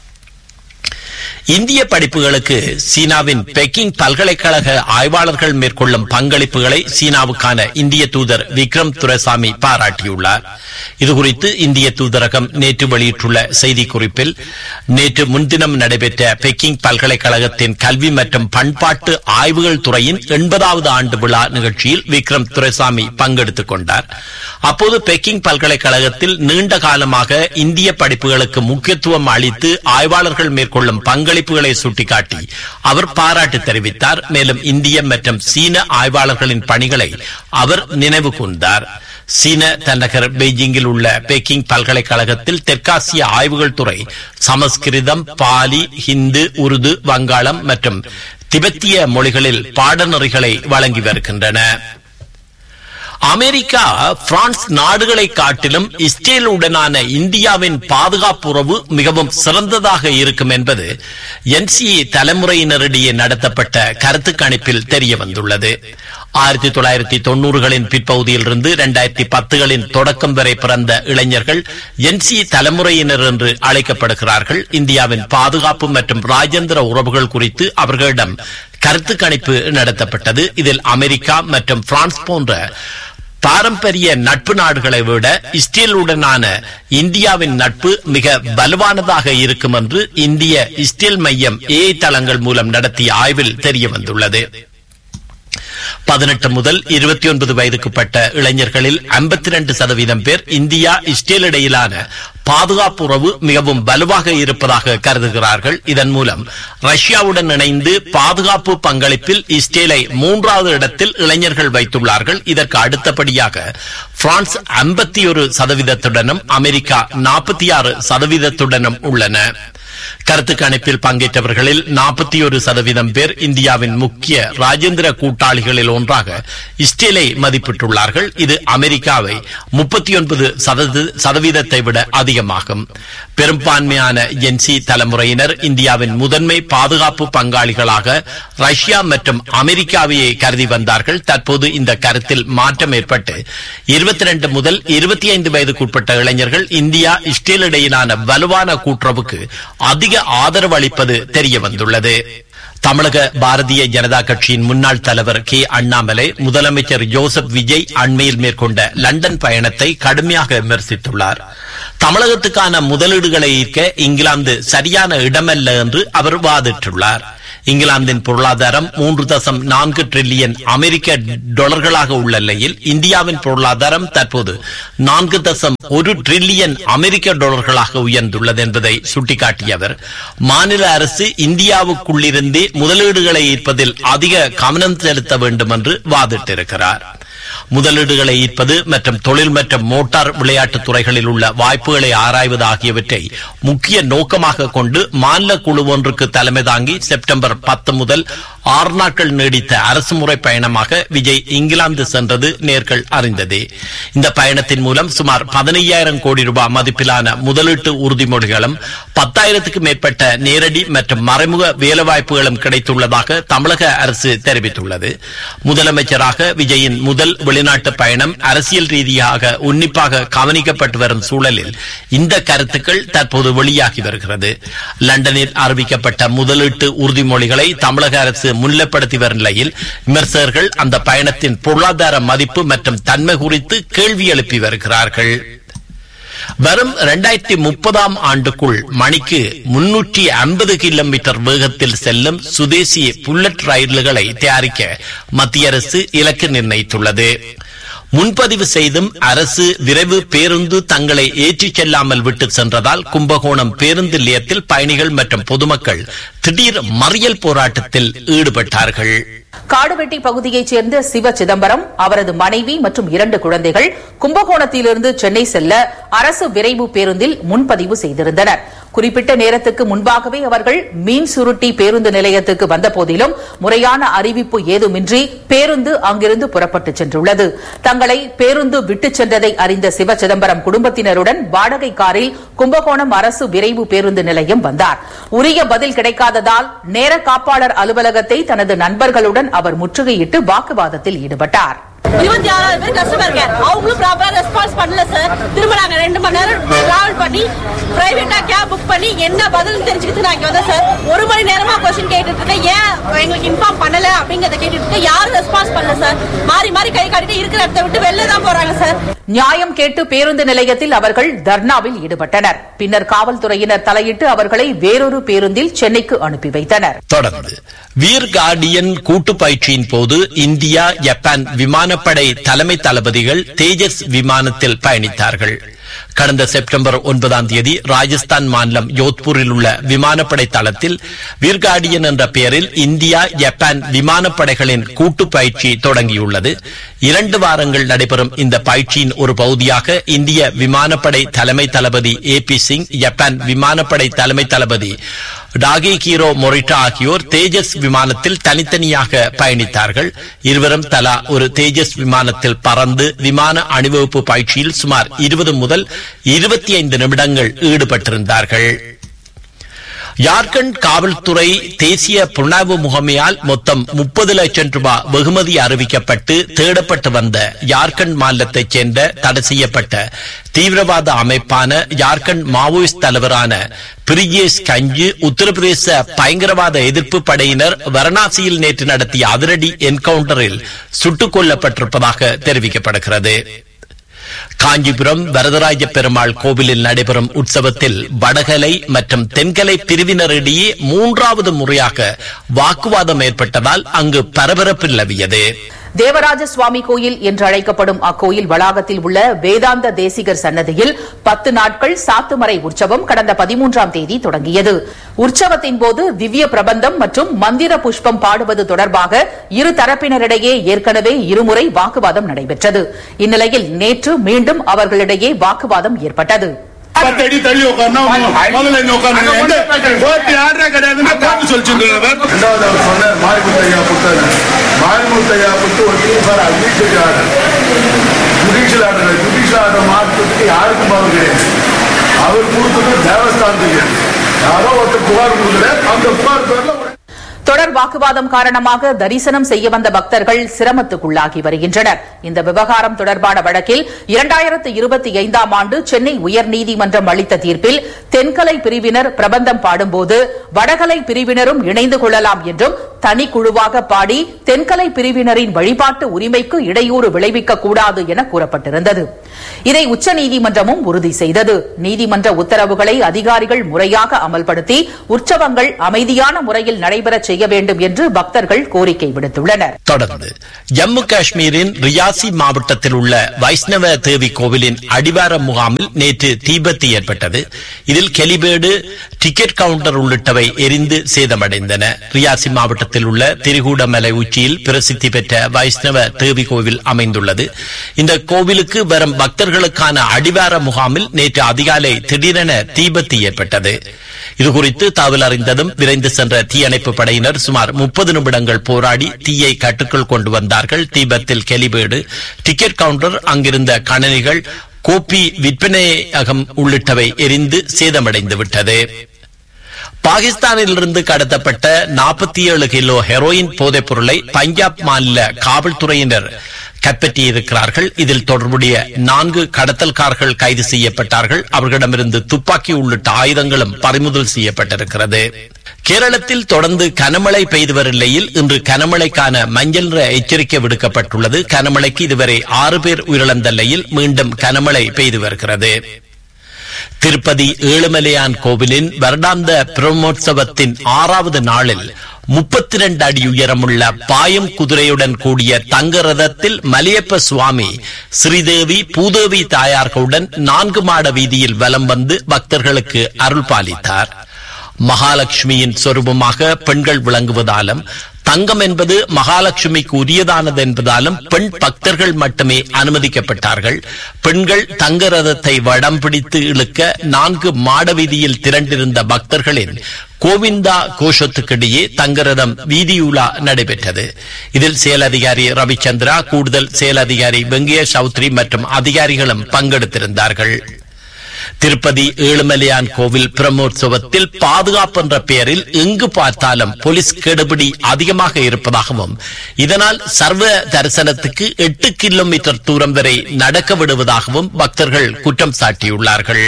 இந்திய படிப்புகளுக்கு சீனாவின் பெக்கிங் பல்கலைக்கழக ஆய்வாளர்கள் மேற்கொள்ளும் பங்களிப்புகளை சீனாவுக்கான இந்திய தூதர் விக்ரம் துரைசாமி பாராட்டியுள்ளார் இதுகுறித்து இந்திய தூதரகம் நேற்று வெளியிட்டுள்ள செய்திக்குறிப்பில் நேற்று முன்தினம் நடைபெற்ற பெக்கிங் பல்கலைக்கழகத்தின் கல்வி மற்றும் பண்பாட்டு ஆய்வுகள் துறையின் எண்பதாவது ஆண்டு விழா நிகழ்ச்சியில் விக்ரம் துரைசாமி பங்கெடுத்துக் கொண்டார் அப்போது பெக்கிங் பல்கலைக்கழகத்தில் நீண்ட காலமாக இந்திய படிப்புகளுக்கு முக்கியத்துவம் அளித்து ஆய்வாளர்கள் மேற்கொள்ளும் பங்களிப்புகளை சுட்டிக்காட்டி அவர் பாராட்டு தெரிவித்தார் மேலும் இந்திய மற்றும் சீன ஆய்வாளர்களின் பணிகளை அவர் நினைவு கூர்ந்தார் சீன தலைநகர் பெய்ஜிங்கில் உள்ள பெக்கிங் பல்கலைக்கழகத்தில் தெற்காசிய ஆய்வுகள் துறை சமஸ்கிருதம் பாலி ஹிந்து உருது வங்காளம் மற்றும் திபெத்திய மொழிகளில் பாடநெறிகளை வழங்கி வருகின்றன அமெரிக்கா பிரான்ஸ் நாடுகளை காட்டிலும் இஸ்ரேலுடனான இந்தியாவின் பாதுகாப்பு உறவு மிகவும் சிறந்ததாக இருக்கும் என்பது என்சிஏ தலைமுறையினரிடையே நடத்தப்பட்ட கருத்து கணிப்பில் தெரிய வந்துள்ளது ஆயிரத்தி தொள்ளாயிரத்தி தொன்னூறுகளின் பிற்பகுதியிலிருந்து இரண்டாயிரத்தி பத்துகளின் தொடக்கம் வரை பிறந்த இளைஞர்கள் என்சி தலைமுறையினர் என்று அழைக்கப்படுகிறார்கள் இந்தியாவின் பாதுகாப்பு மற்றும் ராஜேந்திர உறவுகள் குறித்து அவர்களிடம் கருத்து கணிப்பு நடத்தப்பட்டது இதில் அமெரிக்கா மற்றும் பிரான்ஸ் போன்ற பாரம்பரிய நட்பு நாடுகளை விட இஸ்ரேலுடனான இந்தியாவின் நட்பு மிக வலுவானதாக இருக்கும் என்று இந்திய இஸ்ரேல் மையம் ஏ தளங்கள் மூலம் நடத்திய ஆய்வில் தெரிய வந்துள்ளது பதினெட்டு முதல் இருபத்தி ஒன்பது வயதுக்குட்பட்ட இளைஞர்களில் ஐம்பத்தி ரெண்டு சதவீதம் பேர் இந்தியா இஸ்ரேல் இடையிலான பாதுகாப்பு உறவு மிகவும் வலுவாக இருப்பதாக கருதுகிறார்கள் இதன் மூலம் ரஷ்யாவுடன் இணைந்து பாதுகாப்பு பங்களிப்பில் இஸ்ரேலை மூன்றாவது இடத்தில் இளைஞர்கள் வைத்துள்ளார்கள் இதற்கு அடுத்தபடியாக பிரான்ஸ் ஐம்பத்தி ஒரு சதவீதத்துடனும் அமெரிக்கா நாற்பத்தி ஆறு சதவீதத்துடனும் உள்ளன கருத்து கணிப்பில் பங்கேற்றவர்களில் நாற்பத்தி ஒரு சதவீதம் பேர் இந்தியாவின் முக்கிய ராஜேந்திர கூட்டாளிகளில் ஒன்றாக இஸ்ரேலை மதிப்பிட்டுள்ளார்கள் இது அமெரிக்காவை முப்பத்தி ஒன்பது சதவீதத்தை விட அதிகமாகும் பெரும்பான்மையான என்சி தலைமுறையினர் இந்தியாவின் முதன்மை பாதுகாப்பு பங்காளிகளாக ரஷ்யா மற்றும் அமெரிக்காவையே கருதி வந்தார்கள் தற்போது இந்த கருத்தில் மாற்றம் ஏற்பட்டு இருபத்தி ரெண்டு முதல் இருபத்தி ஐந்து வயதுக்குட்பட்ட இளைஞர்கள் இந்தியா இஸ்ரேல் இடையிலான வலுவான கூட்டுறவுக்கு அதிக ஆதரவு அளிப்பது தெரிய வந்துள்ளது தமிழக பாரதிய ஜனதா கட்சியின் முன்னாள் தலைவர் கே அண்ணாமலை முதலமைச்சர் ஜோசப் விஜய் அண்மையில் மேற்கொண்ட லண்டன் பயணத்தை கடுமையாக விமர்சித்துள்ளார் தமிழகத்துக்கான முதலீடுகளை ஈர்க்க இங்கிலாந்து சரியான இடமல்ல என்று அவர் வாதிட்டுள்ளார் இங்கிலாந்தின் பொருளாதாரம் மூன்று தசம் நான்கு டிரில்லியன் அமெரிக்க டாலர்களாக உள்ள நிலையில் இந்தியாவின் பொருளாதாரம் தற்போது நான்கு தசம் ஒரு டிரில்லியன் அமெரிக்க டாலர்களாக உயர்ந்துள்ளது என்பதை சுட்டிக்காட்டிய அவர் மாநில அரசு இந்தியாவுக்குள்ளிருந்தே முதலீடுகளை ஈர்ப்பதில் அதிக கவனம் செலுத்த வேண்டும் என்று வாதிட்டிருக்கிறார் முதலீடுகளை ஈர்ப்பது மற்றும் தொழில் மற்றும் மோட்டார் விளையாட்டுத் துறைகளில் உள்ள வாய்ப்புகளை ஆராய்வது ஆகியவற்றை முக்கிய நோக்கமாக கொண்டு மாநில குழு ஒன்றுக்கு தலைமை தாங்கி செப்டம்பர் பத்து முதல் ஆறு நாட்கள் நீடித்த அரசுமுறை பயணமாக விஜய் இங்கிலாந்து சென்றது நேர்கள் அறிந்ததே இந்த பயணத்தின் மூலம் சுமார் பதினையாயிரம் கோடி ரூபாய் மதிப்பிலான முதலீட்டு உறுதிமொழிகளும் பத்தாயிரத்துக்கும் மேற்பட்ட நேரடி மற்றும் மறைமுக வேலைவாய்ப்புகளும் கிடைத்துள்ளதாக தமிழக அரசு தெரிவித்துள்ளது முதலமைச்சராக விஜயின் முதல் வெளிநாட்டு பயணம் அரசியல் ரீதியாக உன்னிப்பாக கவனிக்கப்பட்டு வரும் சூழலில் இந்த கருத்துக்கள் தற்போது வெளியாகி வருகிறது லண்டனில் அறிவிக்கப்பட்ட முதலீட்டு உறுதிமொழிகளை தமிழக அரசு முன்னிலைப்படுத்தி வரும் நிலையில் விமர்சகர்கள் அந்த பயணத்தின் பொருளாதார மதிப்பு மற்றும் தன்மை குறித்து கேள்வி எழுப்பி வருகிறார்கள் வரும் இரண்டாயிரத்தி முப்பதாம் ஆண்டுக்குள் மணிக்கு முன்னூற்றி ஐம்பது கிலோமீட்டர் வேகத்தில் செல்லும் சுதேசி புல்லட் ரயில்களை தயாரிக்க மத்திய அரசு இலக்கு நிர்ணயித்துள்ளது முன்பதிவு செய்தும் அரசு விரைவு பேருந்து தங்களை ஏற்றிச் செல்லாமல் விட்டு சென்றதால் கும்பகோணம் பேருந்து நிலையத்தில் பயணிகள் மற்றும் பொதுமக்கள் திடீர் மறியல் போராட்டத்தில் ஈடுபட்டார்கள் காடுவெட்டி பகுதியைச் சேர்ந்த சிவ சிதம்பரம் அவரது மனைவி மற்றும் இரண்டு குழந்தைகள் கும்பகோணத்திலிருந்து சென்னை செல்ல அரசு விரைவு பேருந்தில் முன்பதிவு செய்திருந்தனர் குறிப்பிட்ட நேரத்துக்கு முன்பாகவே அவர்கள் மீன் சுருட்டி பேருந்து நிலையத்துக்கு வந்தபோதிலும் முறையான அறிவிப்பு ஏதுமின்றி பேருந்து அங்கிருந்து புறப்பட்டுச் சென்றுள்ளது தங்களை பேருந்து விட்டுச் சென்றதை அறிந்த சிவ சிதம்பரம் குடும்பத்தினருடன் வாடகை காரில் கும்பகோணம் அரசு விரைவு பேருந்து நிலையம் வந்தார் உரிய பதில் கிடைக்காததால் நேர காப்பாளர் அலுவலகத்தை தனது நண்பர்களுடன் அவர் முற்றுகையிட்டு வாக்குவாதத்தில் ஈடுபட்டார் இருபத்தி ஆறாவது பேர் கஸ்டமர் கேர் அவங்களும் ப்ராப்பரா ரெஸ்பான்ஸ் பண்ணல சார் திரும்ப நாங்க ரெண்டு மணி நேரம் டிராவல் பண்ணி பிரைவேட்டா கேப் புக் பண்ணி என்ன பதில் தெரிஞ்சுக்கிட்டு நான் இங்க வந்தேன் சார் ஒரு மணி நேரமா கொஸ்டின் கேட்டுட்டு இருக்கேன் ஏன் எங்களுக்கு இன்ஃபார்ம் பண்ணல அப்படிங்கறத கேட்டுட்டு இருக்கேன் யாரும் ரெஸ்பான்ஸ் பண்ணல சார் மாறி மாறி கை காட்டிட்டு இருக்கிற இடத்த விட்டு வெளில தான் போறாங்க சார் நியாயம் கேட்டு பேருந்து நிலையத்தில் அவர்கள் தர்ணாவில் ஈடுபட்டனர் பின்னர் காவல்துறையினர் தலையிட்டு அவர்களை வேறொரு பேருந்தில் சென்னைக்கு அனுப்பி வைத்தனர் தொடர்ந்து வீர் கார்டியன் கூட்டு பயிற்சியின் போது இந்தியா ஜப்பான் விமானப்படை தலைமை தளபதிகள் தேஜஸ் விமானத்தில் பயணித்தார்கள் கடந்த செப்டம்பர் ஒன்பதாம் தேதி ராஜஸ்தான் மாநிலம் யோத்பூரில் உள்ள விமானப்படை தளத்தில் வீர்கார்டியன் என்ற பெயரில் இந்தியா ஜப்பான் விமானப்படைகளின் கூட்டு பயிற்சி தொடங்கியுள்ளது இரண்டு வாரங்கள் நடைபெறும் இந்த பயிற்சியின் ஒரு பகுதியாக இந்திய விமானப்படை தலைமை தளபதி ஏ பி சிங் ஜப்பான் விமானப்படை தலைமை தளபதி டாகி கீரோ மொரிட்டா ஆகியோர் தேஜஸ் விமானத்தில் தனித்தனியாக பயணித்தார்கள் இருவரும் தலா ஒரு தேஜஸ் விமானத்தில் பறந்து விமான அணிவகுப்பு பயிற்சியில் சுமார் இருபது முதல் இருபத்தி ஐந்து நிமிடங்கள் ஈடுபட்டிருந்தார்கள் ஜார்க்கண்ட் காவல்துறை தேசிய புலனாய்வு முகமையால் மொத்தம் முப்பது லட்சம் ரூபாய் வெகுமதி அறிவிக்கப்பட்டு தேடப்பட்டு வந்த ஜார்க்கண்ட் மாநிலத்தைச் சேர்ந்த தடை செய்யப்பட்ட தீவிரவாத அமைப்பான ஜார்க்கண்ட் மாவோயிஸ்ட் தலைவரான பிரிஜேஷ் கஞ்சு உத்தரப்பிரதேச பயங்கரவாத எதிர்ப்பு படையினர் வாரணாசியில் நேற்று நடத்திய அதிரடி என்கவுண்டரில் சுட்டுக் கொல்லப்பட்டிருப்பதாக தெரிவிக்கப்படுகிறது காஞ்சிபுரம் வரதராஜ பெருமாள் கோவிலில் நடைபெறும் உற்சவத்தில் வடகலை மற்றும் தென்கலை பிரிவினரிடையே மூன்றாவது முறையாக வாக்குவாதம் ஏற்பட்டதால் அங்கு பரபரப்பு நிலவியது தேவராஜ சுவாமி கோயில் என்று அழைக்கப்படும் அக்கோயில் வளாகத்தில் உள்ள வேதாந்த தேசிகர் சன்னதியில் பத்து நாட்கள் சாத்துமறை உற்சவம் கடந்த பதிமூன்றாம் தேதி தொடங்கியது உற்சவத்தின் போது திவ்ய பிரபந்தம் மற்றும் மந்திர புஷ்பம் பாடுவது தொடர்பாக இரு தரப்பினரிடையே ஏற்கனவே இருமுறை வாக்குவாதம் நடைபெற்றது இந்நிலையில் நேற்று மீண்டும் அவர்களிடையே வாக்குவாதம் ஏற்பட்டது பத்து அடி தள்ளி உட்கார்னா முதல்ல இங்க உட்கார்ந்து கோர்ட்டு யாரே கிடையாதுன்னு கோர்ட்டு சொல்லிச்சுன்றவர் ரெண்டாவது அவர் சொன்னார் மாரிமுத்தையா புத்தர் மாரிமுத்தையா புத்து ஒரு தீர்ப்பார் admission order judicial order judicial order மாற்றத்துக்கு யாருக்கும் பவர் கிடையாது அவர் கொடுத்தது தேவஸ்தானத்துக்கு யாரோ ஒருத்தர் புகார் கொடுக்குறார் அந்த புகார் பேர்ல ஒரு தொடர் வாக்குவாதம் காரணமாக தரிசனம் செய்ய வந்த பக்தர்கள் சிரமத்துக்குள்ளாகி வருகின்றனர் இந்த விவகாரம் தொடர்பான வழக்கில் இரண்டாயிரத்து இருபத்தி ஐந்தாம் ஆண்டு சென்னை உயர்நீதிமன்றம் அளித்த தீர்ப்பில் தென்கலை பிரிவினர் பிரபந்தம் பாடும்போது வடகலை பிரிவினரும் இணைந்து கொள்ளலாம் என்றும் தனிக்குழுவாக பாடி தென்கலை பிரிவினரின் வழிபாட்டு உரிமைக்கு இடையூறு விளைவிக்க கூடாது என கூறப்பட்டிருந்தது இதை உச்சநீதிமன்றமும் உறுதி செய்தது நீதிமன்ற உத்தரவுகளை அதிகாரிகள் முறையாக அமல்படுத்தி உற்சவங்கள் அமைதியான முறையில் நடைபெறச் செய்ய வேண்டும் என்று பக்தர்கள் கோரிக்கை விடுத்துள்ளனர் தொடர்ந்து ஜம்மு காஷ்மீரின் ரியாசி மாவட்டத்தில் உள்ள வைஷ்ணவ தேவி கோவிலின் அடிவார முகாமில் நேற்று தீபத்து ஏற்பட்டது இதில் கெலிபேடு டிக்கெட் கவுண்டர் உள்ளிட்டவை எரிந்து சேதமடைந்தன ரியாசி மாவட்டத்தில் உள்ள திரிகூடமலை உச்சியில் பிரசித்தி பெற்ற வைஷ்ணவ தேவி கோவில் அமைந்துள்ளது இந்த கோவிலுக்கு வரும் பக்தர்களுக்கான அடிவார முகாமில் நேற்று அதிகாலை திடீரென தீபத்து ஏற்பட்டது இதுகுறித்து தகவல் அறிந்ததும் விரைந்து சென்ற தீயணைப்பு படையினர் சுமார் முப்பது நிமிடங்கள் போராடி தீயை கட்டுக்குள் கொண்டு வந்தார்கள் தீபத்தில் கெலிபேடு டிக்கெட் கவுண்டர் அங்கிருந்த கணனிகள் கோப்பி விற்பனையகம் உள்ளிட்டவை எரிந்து சேதமடைந்து விட்டது பாகிஸ்தானிலிருந்து கடத்தப்பட்ட நாற்பத்தி ஏழு கிலோ ஹெரோயின் போதைப் பொருளை பஞ்சாப் மாநில காவல்துறையினர் கைப்பற்றியிருக்கிறார்கள் இதில் தொடர்புடைய நான்கு கடத்தல்காரர்கள் கைது செய்யப்பட்டார்கள் அவர்களிடமிருந்து துப்பாக்கி உள்ளிட்ட ஆயுதங்களும் பறிமுதல் செய்யப்பட்டிருக்கிறது கேரளத்தில் தொடர்ந்து கனமழை பெய்து வரும் நிலையில் இன்று கனமழைக்கான மஞ்சள் நிற எச்சரிக்கை விடுக்கப்பட்டுள்ளது கனமழைக்கு இதுவரை ஆறு பேர் உயிரிழந்த நிலையில் மீண்டும் கனமழை பெய்து வருகிறது திருப்பதி ஏழுமலையான் கோவிலின் வருடாந்த பிரம்மோற்சவத்தின் ஆறாவது நாளில் முப்பத்தி ரெண்டு அடி உயரமுள்ள பாயம் குதிரையுடன் கூடிய தங்க ரதத்தில் மலையப்ப சுவாமி ஸ்ரீதேவி பூதேவி தாயார்களுடன் நான்கு மாட வீதியில் வலம் வந்து பக்தர்களுக்கு அருள் பாலித்தார் மகாலட்சுமியின் சொரூபமாக பெண்கள் விளங்குவதாலும் தங்கம் என்பது மகாலட்சுமிக்கு உரியதானது என்பதாலும் பெண் பக்தர்கள் மட்டுமே அனுமதிக்கப்பட்டார்கள் பெண்கள் தங்க ரதத்தை வடம் பிடித்து இழுக்க நான்கு மாட வீதியில் திரண்டிருந்த பக்தர்களின் கோவிந்தா கோஷத்துக்கிடையே தங்கரதம் வீதியுலா நடைபெற்றது இதில் செயல் அதிகாரி ரவிச்சந்திரா கூடுதல் செயல் அதிகாரி வெங்கைய சௌத்ரி மற்றும் அதிகாரிகளும் பங்கெடுத்திருந்தார்கள் திருப்பதி ஏழுமலையான் கோவில் பிரம்மோற்சவத்தில் பாதுகாப்பு என்ற பெயரில் எங்கு பார்த்தாலும் போலீஸ் கெடுபிடி அதிகமாக இருப்பதாகவும் இதனால் சர்வ தரிசனத்துக்கு எட்டு கிலோமீட்டர் தூரம் வரை நடக்க விடுவதாகவும் பக்தர்கள் குற்றம் சாட்டியுள்ளார்கள்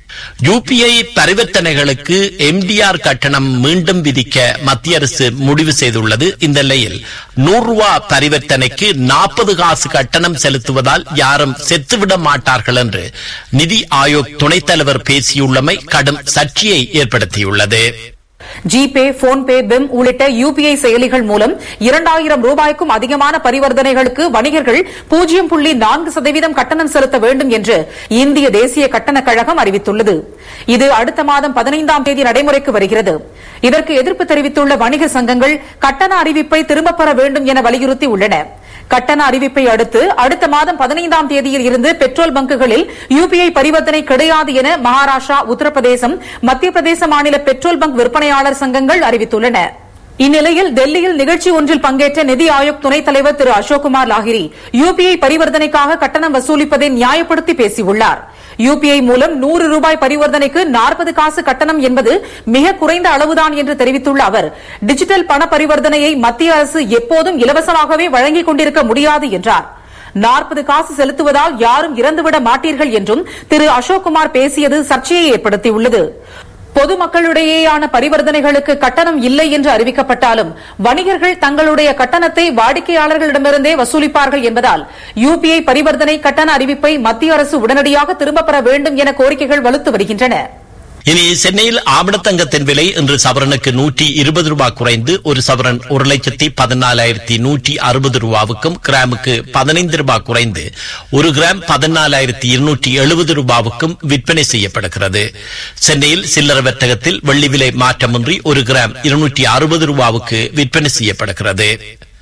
யூபிஐ பரிவர்த்தனைகளுக்கு எம்டிஆர் கட்டணம் மீண்டும் விதிக்க மத்திய அரசு முடிவு செய்துள்ளது இந்த நிலையில் நூறு ரூபா பரிவர்த்தனைக்கு நாற்பது காசு கட்டணம் செலுத்துவதால் யாரும் செத்துவிட மாட்டார்கள் என்று நிதி ஆயோக் துணைத் தலைவர் பேசியுள்ளமை கடும் சர்ச்சையை ஏற்படுத்தியுள்ளது ஜிபே போன்பே பிம் உள்ளிட்ட யுபிஐ செயலிகள் மூலம் இரண்டாயிரம் ரூபாய்க்கும் அதிகமான பரிவர்த்தனைகளுக்கு வணிகர்கள் பூஜ்ஜியம் புள்ளி நான்கு சதவீதம் கட்டணம் செலுத்த வேண்டும் என்று இந்திய தேசிய கட்டணக் கழகம் அறிவித்துள்ளது இது அடுத்த மாதம் பதினைந்தாம் தேதி நடைமுறைக்கு வருகிறது இதற்கு எதிர்ப்பு தெரிவித்துள்ள வணிக சங்கங்கள் கட்டண அறிவிப்பை திரும்பப் பெற வேண்டும் என வலியுறுத்தி உள்ளன கட்டண அறிவிப்பை அடுத்து அடுத்த மாதம் பதினைந்தாம் தேதியில் இருந்து பெட்ரோல் பங்குகளில் யுபிஐ பரிவர்த்தனை கிடையாது என மகாராஷ்டிரா உத்தரப்பிரதேசம் மத்திய பிரதேச மாநில பெட்ரோல் பங்க் விற்பனையாளர் சங்கங்கள் அறிவித்துள்ளன இந்நிலையில் டெல்லியில் நிகழ்ச்சி ஒன்றில் பங்கேற்ற நிதி ஆயோக் துணைத் தலைவர் திரு அசோக்குமார் லாகிரி யுபிஐ பரிவர்த்தனைக்காக கட்டணம் வசூலிப்பதை நியாயப்படுத்தி பேசியுள்ளார் யுபிஐ மூலம் நூறு ரூபாய் பரிவர்த்தனைக்கு நாற்பது காசு கட்டணம் என்பது மிக குறைந்த அளவுதான் என்று தெரிவித்துள்ள அவர் டிஜிட்டல் பண பரிவர்த்தனையை மத்திய அரசு எப்போதும் இலவசமாகவே வழங்கிக் கொண்டிருக்க முடியாது என்றார் நாற்பது காசு செலுத்துவதால் யாரும் இறந்துவிட மாட்டீர்கள் என்றும் திரு அசோக்குமார் பேசியது சர்ச்சையை ஏற்படுத்தியுள்ளது பொதுமக்களிடையேயான பரிவர்த்தனைகளுக்கு கட்டணம் இல்லை என்று அறிவிக்கப்பட்டாலும் வணிகர்கள் தங்களுடைய கட்டணத்தை வாடிக்கையாளர்களிடமிருந்தே வசூலிப்பார்கள் என்பதால் யுபிஐ பரிவர்த்தனை கட்டண அறிவிப்பை மத்திய அரசு உடனடியாக திரும்பப் பெற வேண்டும் என கோரிக்கைகள் வலுத்து வருகின்றன இனி சென்னையில் ஆவணத்தங்கத்தின் விலை இன்று சவரனுக்கு நூற்றி இருபது ரூபாய் குறைந்து ஒரு சவரன் ஒரு லட்சத்தி பதினாலாயிரத்தி நூற்றி அறுபது ரூபாவுக்கும் கிராமுக்கு பதினைந்து ரூபாய் குறைந்து ஒரு கிராம் பதினாலாயிரத்தி இருநூற்றி எழுபது ரூபாவுக்கும் விற்பனை செய்யப்படுகிறது சென்னையில் சில்லறை வர்த்தகத்தில் வெள்ளி விலை மாற்றமின்றி ஒரு கிராம் இருநூற்றி அறுபது ரூபாவுக்கு விற்பனை செய்யப்படுகிறது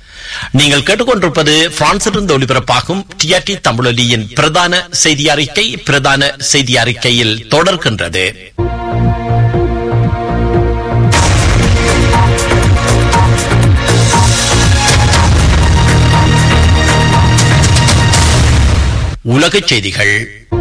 நீங்கள் கேட்டுக்கொண்டிருப்பது பிரான்சிலிருந்து ஒலிபரப்பாகும் டிஆர்டி தமிழொலியின் பிரதான செய்தி அறிக்கை பிரதான செய்தி அறிக்கையில் தொடர்கின்றது உலகச் செய்திகள்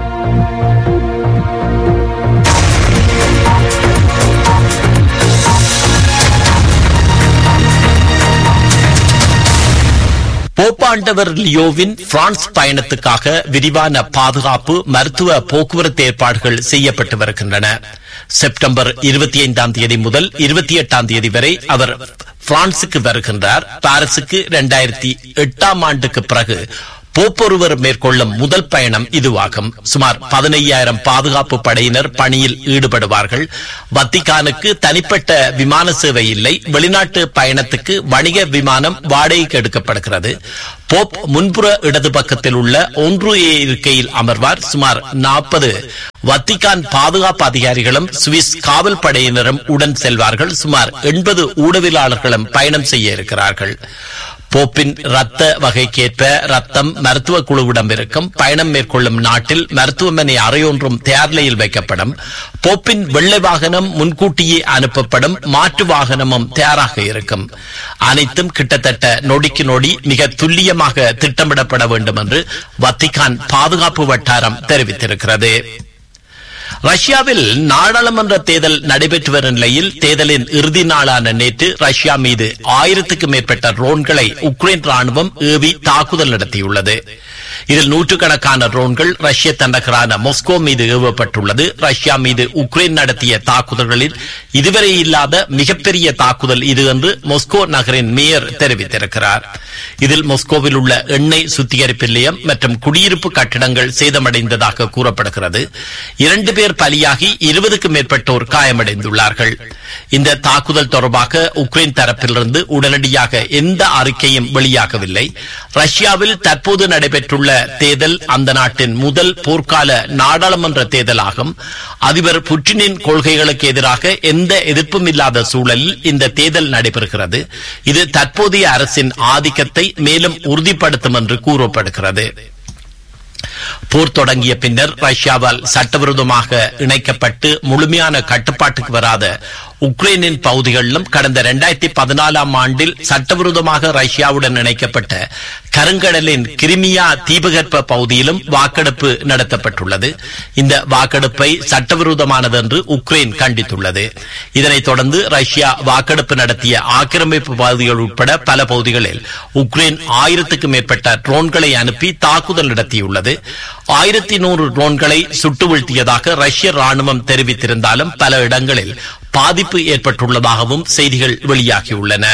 போப்பாண்டவர் லியோவின் பிரான்ஸ் பயணத்துக்காக விரிவான பாதுகாப்பு மருத்துவ போக்குவரத்து ஏற்பாடுகள் செய்யப்பட்டு வருகின்றன செப்டம்பர் இருபத்தி ஐந்தாம் தேதி முதல் இருபத்தி எட்டாம் தேதி வரை அவர் பிரான்சுக்கு வருகின்றார் பாரிஸுக்கு இரண்டாயிரத்தி எட்டாம் ஆண்டுக்கு பிறகு போப்பொருவர் மேற்கொள்ளும் முதல் பயணம் இதுவாகும் சுமார் பதினையாயிரம் பாதுகாப்பு படையினர் பணியில் ஈடுபடுவார்கள் வத்திகானுக்கு தனிப்பட்ட விமான சேவை இல்லை வெளிநாட்டு பயணத்துக்கு வணிக விமானம் வாடகைக்கு எடுக்கப்படுகிறது போப் முன்புற இடது பக்கத்தில் உள்ள ஒன்று ஏ இருக்கையில் அமர்வார் சுமார் நாற்பது வத்திகான் பாதுகாப்பு அதிகாரிகளும் சுவிஸ் காவல் படையினரும் உடன் செல்வார்கள் சுமார் எண்பது ஊடகவியலாளர்களும் பயணம் செய்ய இருக்கிறார்கள் போப்பின் ரத்த வகைக்கேற்ப ரத்தம் மருத்துவ குழுவிடம் இருக்கும் பயணம் மேற்கொள்ளும் நாட்டில் மருத்துவமனை அறையொன்றும் தயார்நிலையில் வைக்கப்படும் போப்பின் வெள்ளை வாகனம் முன்கூட்டியே அனுப்பப்படும் மாற்று வாகனமும் தயாராக இருக்கும் அனைத்தும் கிட்டத்தட்ட நொடிக்கு நொடி மிக துல்லியமாக திட்டமிடப்பட வேண்டும் என்று வத்திகான் பாதுகாப்பு வட்டாரம் தெரிவித்திருக்கிறது ரஷ்யாவில் நாடாளுமன்ற தேர்தல் நடைபெற்று வரும் நிலையில் தேர்தலின் இறுதி நாளான நேற்று ரஷ்யா மீது ஆயிரத்துக்கு மேற்பட்ட ட்ரோன்களை உக்ரைன் ராணுவம் ஏவி தாக்குதல் நடத்தியுள்ளது இதில் நூற்றுக்கணக்கான ட்ரோன்கள் ரஷ்ய தலைநகரான மாஸ்கோ மீது ஏவப்பட்டுள்ளது ரஷ்யா மீது உக்ரைன் நடத்திய தாக்குதல்களில் இதுவரை இல்லாத மிகப்பெரிய தாக்குதல் இது என்று மாஸ்கோ நகரின் மேயர் தெரிவித்திருக்கிறார் இதில் மாஸ்கோவில் உள்ள எண்ணெய் சுத்திகரிப்பு நிலையம் மற்றும் குடியிருப்பு கட்டிடங்கள் சேதமடைந்ததாக கூறப்படுகிறது இரண்டு பேர் பலியாகி இருபதுக்கும் மேற்பட்டோர் காயமடைந்துள்ளார்கள் இந்த தாக்குதல் தொடர்பாக உக்ரைன் தரப்பிலிருந்து உடனடியாக எந்த அறிக்கையும் வெளியாகவில்லை ரஷ்யாவில் தற்போது நடைபெற்றுள்ள தேர்தல் அந்த நாட்டின் முதல் போர்க்கால நாடாளுமன்ற தேர்தலாகும் அதிபர் புட்டினின் கொள்கைகளுக்கு எதிராக எந்த எதிர்ப்பும் இல்லாத சூழலில் இந்த தேர்தல் நடைபெறுகிறது இது தற்போதைய அரசின் ஆதிக்கத்தை மேலும் உறுதிப்படுத்தும் என்று கூறப்படுகிறது போர் தொடங்கிய பின்னர் ரஷ்யாவால் சட்டவிரோதமாக இணைக்கப்பட்டு முழுமையான கட்டுப்பாட்டுக்கு வராத உக்ரைனின் பகுதிகளிலும் கடந்த இரண்டாயிரத்தி பதினாலாம் ஆண்டில் சட்டவிரோதமாக ரஷ்யாவுடன் இணைக்கப்பட்ட கருங்கடலின் கிரிமியா தீபகற்ப பகுதியிலும் வாக்கெடுப்பு நடத்தப்பட்டுள்ளது இந்த வாக்கெடுப்பை சட்டவிரோதமானது என்று உக்ரைன் கண்டித்துள்ளது இதனைத் தொடர்ந்து ரஷ்யா வாக்கெடுப்பு நடத்திய ஆக்கிரமிப்பு பகுதிகள் உட்பட பல பகுதிகளில் உக்ரைன் ஆயிரத்துக்கும் மேற்பட்ட ட்ரோன்களை அனுப்பி தாக்குதல் நடத்தியுள்ளது ஆயிரத்தி நூறு ட்ரோன்களை சுட்டு வீழ்த்தியதாக ரஷ்ய ராணுவம் தெரிவித்திருந்தாலும் பல இடங்களில் பாதிப்பு ஏற்பட்டுள்ளதாகவும் செய்திகள் வெளியாகியுள்ளன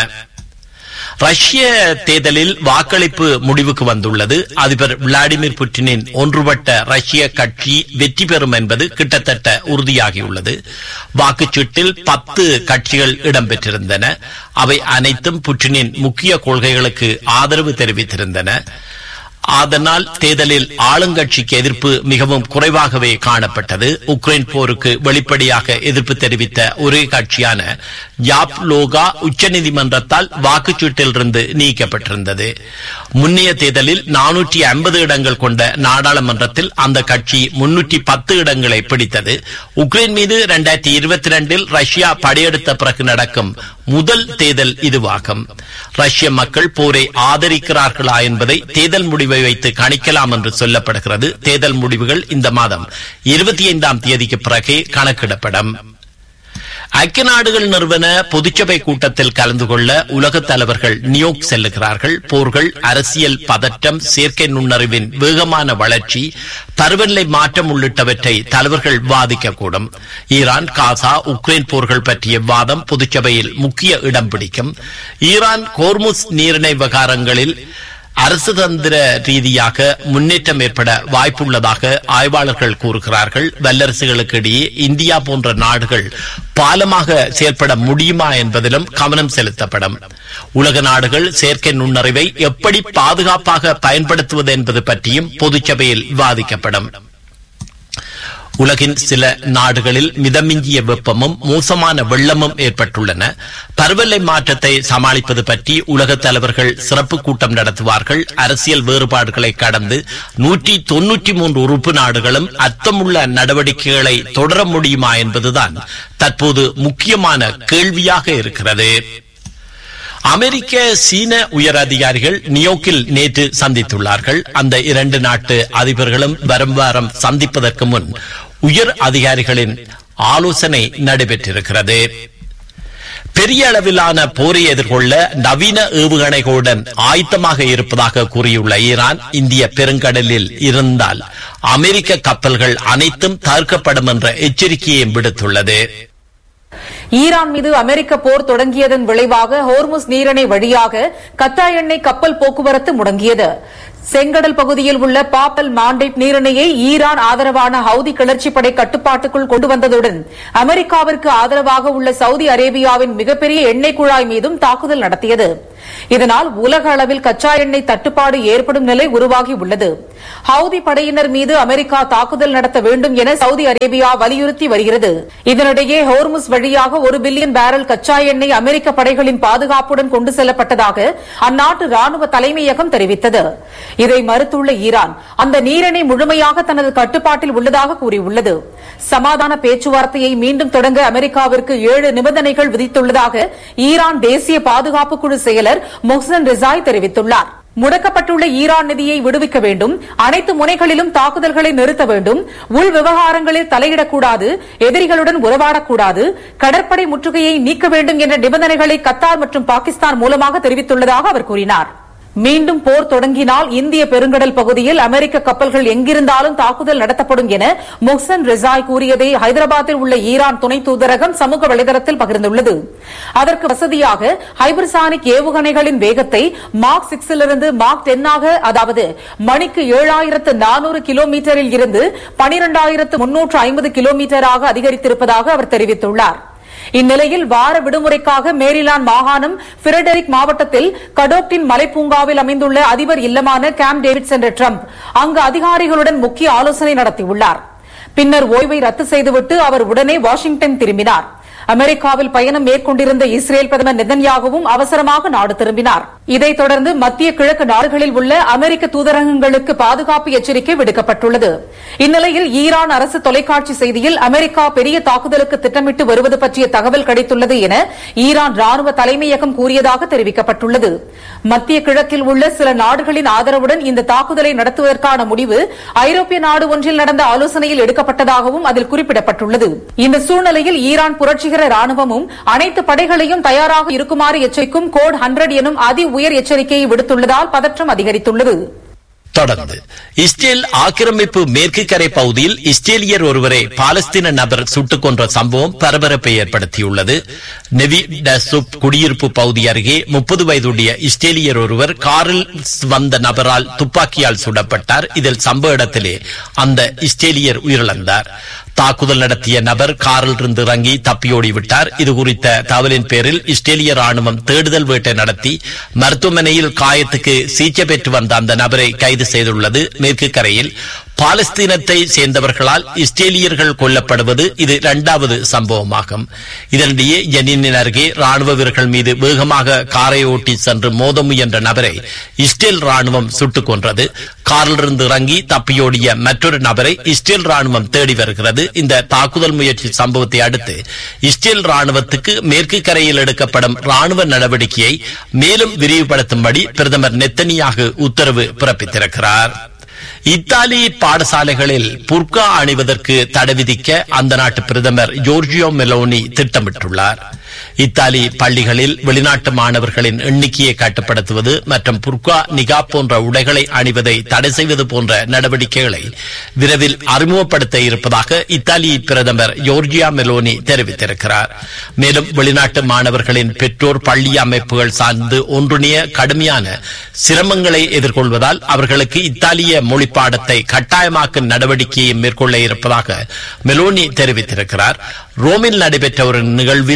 ரஷ்ய தேர்தலில் வாக்களிப்பு முடிவுக்கு வந்துள்ளது அதிபர் விளாடிமிர் புட்டினின் ஒன்றுபட்ட ரஷ்ய கட்சி வெற்றி பெறும் என்பது கிட்டத்தட்ட உறுதியாகியுள்ளது வாக்குச்சீட்டில் பத்து கட்சிகள் இடம்பெற்றிருந்தன அவை அனைத்தும் புட்டினின் முக்கிய கொள்கைகளுக்கு ஆதரவு தெரிவித்திருந்தன அதனால் தேர்தலில் ஆளுங்கட்சிக்கு எதிர்ப்பு மிகவும் குறைவாகவே காணப்பட்டது உக்ரைன் போருக்கு வெளிப்படையாக எதிர்ப்பு தெரிவித்த ஒரே கட்சியான யாப்லோகா உச்சநீதிமன்றத்தால் வாக்குச்சீட்டிலிருந்து நீக்கப்பட்டிருந்தது முன்னைய தேர்தலில் நானூற்றி ஐம்பது இடங்கள் கொண்ட நாடாளுமன்றத்தில் அந்த கட்சி முன்னூற்றி பத்து இடங்களை பிடித்தது உக்ரைன் மீது இரண்டாயிரத்தி இருபத்தி ரெண்டில் ரஷ்யா படையெடுத்த பிறகு நடக்கும் முதல் தேர்தல் இதுவாகும் ரஷ்ய மக்கள் போரை ஆதரிக்கிறார்களா என்பதை தேர்தல் முடிவை வைத்து கணிக்கலாம் என்று சொல்லப்படுகிறது தேர்தல் முடிவுகள் இந்த மாதம் இருபத்தி ஐந்தாம் தேதிக்கு பிறகே கணக்கிடப்படும் ஐக்கிய நாடுகள் நிறுவன பொதுச்சபை கூட்டத்தில் கலந்து கொள்ள உலக தலைவர்கள் நியோக் செல்லுகிறார்கள் போர்கள் அரசியல் பதற்றம் செயற்கை நுண்ணறிவின் வேகமான வளர்ச்சி பருவநிலை மாற்றம் உள்ளிட்டவற்றை தலைவர்கள் வாதிக்கக்கூடும் ஈரான் காசா உக்ரைன் போர்கள் பற்றிய வாதம் பொதுச்சபையில் முக்கிய இடம் பிடிக்கும் ஈரான் கோர்முஸ் நீரிணை விவகாரங்களில் அரசு தந்திர ரீதியாக முன்னேற்றம் ஏற்பட வாய்ப்புள்ளதாக ஆய்வாளர்கள் கூறுகிறார்கள் வல்லரசுகளுக்கு இடையே இந்தியா போன்ற நாடுகள் பாலமாக செயல்பட முடியுமா என்பதிலும் கவனம் செலுத்தப்படும் உலக நாடுகள் செயற்கை நுண்ணறிவை எப்படி பாதுகாப்பாக பயன்படுத்துவது என்பது பற்றியும் பொதுச்சபையில் விவாதிக்கப்படும் உலகின் சில நாடுகளில் மிதமிஞ்சிய வெப்பமும் மோசமான வெள்ளமும் ஏற்பட்டுள்ளன பருவநிலை மாற்றத்தை சமாளிப்பது பற்றி உலக தலைவர்கள் சிறப்பு கூட்டம் நடத்துவார்கள் அரசியல் வேறுபாடுகளை கடந்து நூற்றி தொன்னூற்றி மூன்று உறுப்பு நாடுகளும் அர்த்தமுள்ள நடவடிக்கைகளை தொடர முடியுமா என்பதுதான் தற்போது முக்கியமான கேள்வியாக இருக்கிறது அமெரிக்க சீன உயர் அதிகாரிகள் நியோக்கில் நேற்று சந்தித்துள்ளார்கள் அந்த இரண்டு நாட்டு அதிபர்களும் வரும் வாரம் சந்திப்பதற்கு முன் உயர் அதிகாரிகளின் ஆலோசனை நடைபெற்றிருக்கிறது பெரிய அளவிலான போரை எதிர்கொள்ள நவீன ஏவுகணைகளுடன் ஆயத்தமாக இருப்பதாக கூறியுள்ள ஈரான் இந்திய பெருங்கடலில் இருந்தால் அமெரிக்க கப்பல்கள் அனைத்தும் தவிர்க்கப்படும் என்ற எச்சரிக்கையை விடுத்துள்ளது ஈரான் மீது அமெரிக்க போர் தொடங்கியதன் விளைவாக ஹோர்முஸ் நீரிணை வழியாக கத்தா எண்ணெய் கப்பல் போக்குவரத்து முடங்கியது செங்கடல் பகுதியில் உள்ள பாப்பல் மாண்டேட் நீரிணையை ஈரான் ஆதரவான ஹவுதி கிளர்ச்சி படை கட்டுப்பாட்டுக்குள் கொண்டு வந்ததுடன் அமெரிக்காவிற்கு ஆதரவாக உள்ள சவுதி அரேபியாவின் மிகப்பெரிய எண்ணெய் குழாய் மீதும் தாக்குதல் நடத்தியது இதனால் உலக அளவில் கச்சா எண்ணெய் தட்டுப்பாடு ஏற்படும் நிலை உருவாகி உள்ளது ஹவுதி படையினர் மீது அமெரிக்கா தாக்குதல் நடத்த வேண்டும் என சவுதி அரேபியா வலியுறுத்தி வருகிறது இதனிடையே ஹோர்முஸ் வழியாக ஒரு பில்லியன் பேரல் கச்சா எண்ணெய் அமெரிக்க படைகளின் பாதுகாப்புடன் கொண்டு செல்லப்பட்டதாக அந்நாட்டு ராணுவ தலைமையகம் தெரிவித்தது இதை மறுத்துள்ள ஈரான் அந்த நீரிணை முழுமையாக தனது கட்டுப்பாட்டில் உள்ளதாக கூறியுள்ளது சமாதான பேச்சுவார்த்தையை மீண்டும் தொடங்க அமெரிக்காவிற்கு ஏழு நிபந்தனைகள் விதித்துள்ளதாக ஈரான் தேசிய பாதுகாப்பு குழு செயலர் மொஹ்சன் ரிசாய் தெரிவித்துள்ளார் முடக்கப்பட்டுள்ள ஈரான் நிதியை விடுவிக்க வேண்டும் அனைத்து முனைகளிலும் தாக்குதல்களை நிறுத்த வேண்டும் உள் விவகாரங்களில் தலையிடக்கூடாது எதிரிகளுடன் உறவாடக்கூடாது கடற்படை முற்றுகையை நீக்க வேண்டும் என்ற நிபந்தனைகளை கத்தார் மற்றும் பாகிஸ்தான் மூலமாக தெரிவித்துள்ளதாக அவர் கூறினார் மீண்டும் போர் தொடங்கினால் இந்திய பெருங்கடல் பகுதியில் அமெரிக்க கப்பல்கள் எங்கிருந்தாலும் தாக்குதல் நடத்தப்படும் என மொஹ்சன் ரிசாய் கூறியதை ஹைதராபாத்தில் உள்ள ஈரான் துணை தூதரகம் சமூக வலைதளத்தில் பகிர்ந்துள்ளது அதற்கு வசதியாக ஹைபர்சானிக் ஏவுகணைகளின் வேகத்தை மார்க் சிக்ஸிலிருந்து மார்க் டென்னாக அதாவது மணிக்கு ஏழாயிரத்து நானூறு கிலோமீட்டரில் இருந்து பனிரெண்டாயிரத்து முன்னூற்று ஐம்பது கிலோமீட்டராக அதிகரித்திருப்பதாக அவர் தெரிவித்துள்ளார் இந்நிலையில் வார விடுமுறைக்காக மேரிலாந்து மாகாணம் பிரெடரிக் மாவட்டத்தில் கடோப்டின் மலைப்பூங்காவில் அமைந்துள்ள அதிபர் இல்லமான கேம்ப் டேவிட் சென்ற டிரம்ப் அங்கு அதிகாரிகளுடன் முக்கிய ஆலோசனை நடத்தியுள்ளார் பின்னர் ஓய்வை ரத்து செய்துவிட்டு அவர் உடனே வாஷிங்டன் திரும்பினார் அமெரிக்காவில் பயணம் மேற்கொண்டிருந்த இஸ்ரேல் பிரதமர் நெதன்யாகவும் அவசரமாக நாடு திரும்பினார் இதைத் தொடர்ந்து மத்திய கிழக்கு நாடுகளில் உள்ள அமெரிக்க தூதரகங்களுக்கு பாதுகாப்பு எச்சரிக்கை விடுக்கப்பட்டுள்ளது இந்நிலையில் ஈரான் அரசு தொலைக்காட்சி செய்தியில் அமெரிக்கா பெரிய தாக்குதலுக்கு திட்டமிட்டு வருவது பற்றிய தகவல் கிடைத்துள்ளது என ஈரான் ராணுவ தலைமையகம் கூறியதாக தெரிவிக்கப்பட்டுள்ளது மத்திய கிழக்கில் உள்ள சில நாடுகளின் ஆதரவுடன் இந்த தாக்குதலை நடத்துவதற்கான முடிவு ஐரோப்பிய நாடு ஒன்றில் நடந்த ஆலோசனையில் எடுக்கப்பட்டதாகவும் அதில் குறிப்பிடப்பட்டுள்ளது இந்த சூழ்நிலையில் ஈரான் புரட்சிகர ராணுவமும் அனைத்து படைகளையும் தயாராக இருக்குமாறு எச்சரிக்கும் கோட் ஹண்ட்ரட் எனும் அதி உயர் எச்சரிக்கையை விடுத்துள்ளதால் பதற்றம் அதிகரித்துள்ளது தொடர்ந்து இஸ்ரேல் ஆக்கிரமிப்பு மேற்கு கரை பகுதியில் இஸ்ரேலியர் ஒருவரை பாலஸ்தீன நபர் சுட்டுக் கொன்ற சம்பவம் பரபரப்பை ஏற்படுத்தியுள்ளது நெவி டசுப் குடியிருப்பு பகுதி அருகே முப்பது வயதுடைய இஸ்ரேலியர் ஒருவர் காரில் வந்த நபரால் துப்பாக்கியால் சுடப்பட்டார் இதில் சம்பவ இடத்திலே அந்த இஸ்ரேலியர் உயிரிழந்தார் தாக்குதல் நடத்திய நபர் காரில் இருந்து இறங்கி தப்பியோடி விட்டார் இது குறித்த தகவலின் பேரில் இஸ்ரேலிய ராணுவம் தேடுதல் வேட்டை நடத்தி மருத்துவமனையில் காயத்துக்கு சிகிச்சை பெற்று வந்த அந்த நபரை கைது செய்துள்ளது மேற்கு கரையில் பாலஸ்தீனத்தை சேர்ந்தவர்களால் இஸ்ரேலியர்கள் கொல்லப்படுவது இது இரண்டாவது சம்பவமாகும் இதனிடையே ஜெனினின் அருகே ராணுவ வீரர்கள் மீது வேகமாக காரை ஓட்டி சென்று மோத முயன்ற நபரை இஸ்ரேல் ராணுவம் சுட்டுக் கொன்றது காரிலிருந்து இறங்கி தப்பியோடிய மற்றொரு நபரை இஸ்ரேல் ராணுவம் தேடி வருகிறது இந்த தாக்குதல் முயற்சி சம்பவத்தை அடுத்து இஸ்ரேல் ராணுவத்துக்கு மேற்கு கரையில் எடுக்கப்படும் ராணுவ நடவடிக்கையை மேலும் விரிவுபடுத்தும்படி பிரதமர் நெத்தனியாக உத்தரவு பிறப்பித்திருக்கிறார் இத்தாலி பாடசாலைகளில் புர்கா அணிவதற்கு தடை விதிக்க அந்த நாட்டு பிரதமர் ஜோர்ஜியோ மெலோனி திட்டமிட்டுள்ளார் இத்தாலி பள்ளிகளில் வெளிநாட்டு மாணவர்களின் எண்ணிக்கையை கட்டுப்படுத்துவது மற்றும் புர்கா நிகா போன்ற உடைகளை அணிவதை தடை செய்வது போன்ற நடவடிக்கைகளை விரைவில் அறிமுகப்படுத்த இருப்பதாக இத்தாலி பிரதமர் ஜோர்ஜியா மெலோனி தெரிவித்திருக்கிறார் மேலும் வெளிநாட்டு மாணவர்களின் பெற்றோர் பள்ளி அமைப்புகள் சார்ந்து ஒன்றுணைய கடுமையான சிரமங்களை எதிர்கொள்வதால் அவர்களுக்கு இத்தாலிய மொழி பாடத்தை கட்டாயமாக்கும் நடவடிக்கையை மேற்கொள்ள இருப்பதாக மெலோனி தெரிவித்திருக்கிறார் ரோமில் நடைபெற்ற ஒரு நிகழ்வில் பேசிய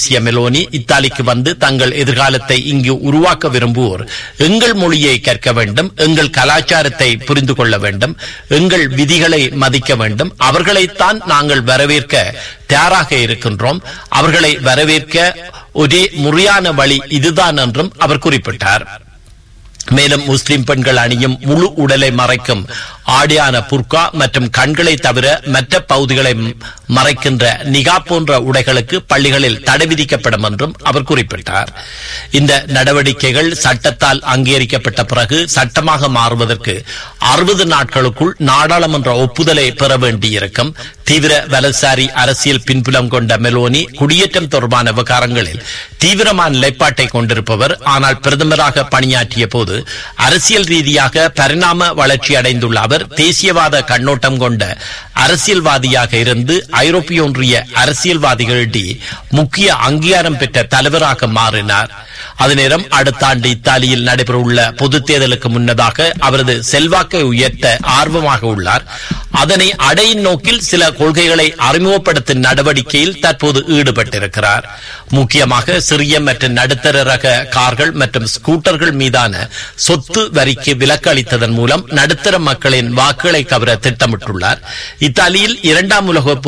பேசிய மெலோனி இத்தாலிக்கு வந்து தங்கள் எதிர்காலத்தை இங்கு உருவாக்க விரும்புவோர் எங்கள் மொழியை கற்க வேண்டும் எங்கள் கலாச்சாரத்தை புரிந்து கொள்ள வேண்டும் எங்கள் விதிகளை மதிக்க வேண்டும் அவர்களைத்தான் நாங்கள் வரவேற்க தயாராக இருக்கின்றோம் அவர்களை வரவேற்க ஒரே முறையான வழி இதுதான் என்றும் அவர் குறிப்பிட்டார் மேலும் முஸ்லிம் பெண்கள் அணியும் முழு உடலை மறைக்கும் ஆடியான புர்கா மற்றும் கண்களை தவிர மற்ற பகுதிகளை ம- மறைக்கின்ற நிகா போன்ற உடைகளுக்கு பள்ளிகளில் தடை விதிக்கப்படும் என்றும் அவர் குறிப்பிட்டார் இந்த நடவடிக்கைகள் சட்டத்தால் அங்கீகரிக்கப்பட்ட பிறகு சட்டமாக மாறுவதற்கு அறுபது நாட்களுக்குள் நாடாளுமன்ற ஒப்புதலை பெற வேண்டியிருக்கும் தீவிர வலதுசாரி அரசியல் பின்புலம் கொண்ட மெலோனி குடியேற்றம் தொடர்பான விவகாரங்களில் தீவிரமான நிலைப்பாட்டை கொண்டிருப்பவர் ஆனால் பிரதமராக பணியாற்றிய போது அரசியல் ரீதியாக பரிணாம வளர்ச்சி அடைந்துள்ள அவர் தேசியவாத கண்ணோட்டம் கொண்ட அரசியல்வாதியாக இருந்து ஐரோப்பிய ஒன்றிய அரசியல்வாதிகளிடையே முக்கிய அங்கீகாரம் பெற்ற தலைவராக மாறினார் அதே நேரம் அடுத்த ஆண்டு இத்தாலியில் நடைபெறவுள்ள பொதுத் தேர்தலுக்கு முன்னதாக அவரது செல்வாக்கை உயர்த்த ஆர்வமாக உள்ளார் அதனை அடையும் நோக்கில் சில கொள்கைகளை அறிமுகப்படுத்தும் நடவடிக்கையில் தற்போது ஈடுபட்டிருக்கிறார் முக்கியமாக சிறிய மற்றும் நடுத்தர ரக கார்கள் மற்றும் ஸ்கூட்டர்கள் மீதான சொத்து வரிக்கு விலக்கு அளித்ததன் மூலம் நடுத்தர மக்களின் வாக்குகளை கவர திட்டமிட்டுள்ளார் இத்தாலியில் இரண்டாம் உலக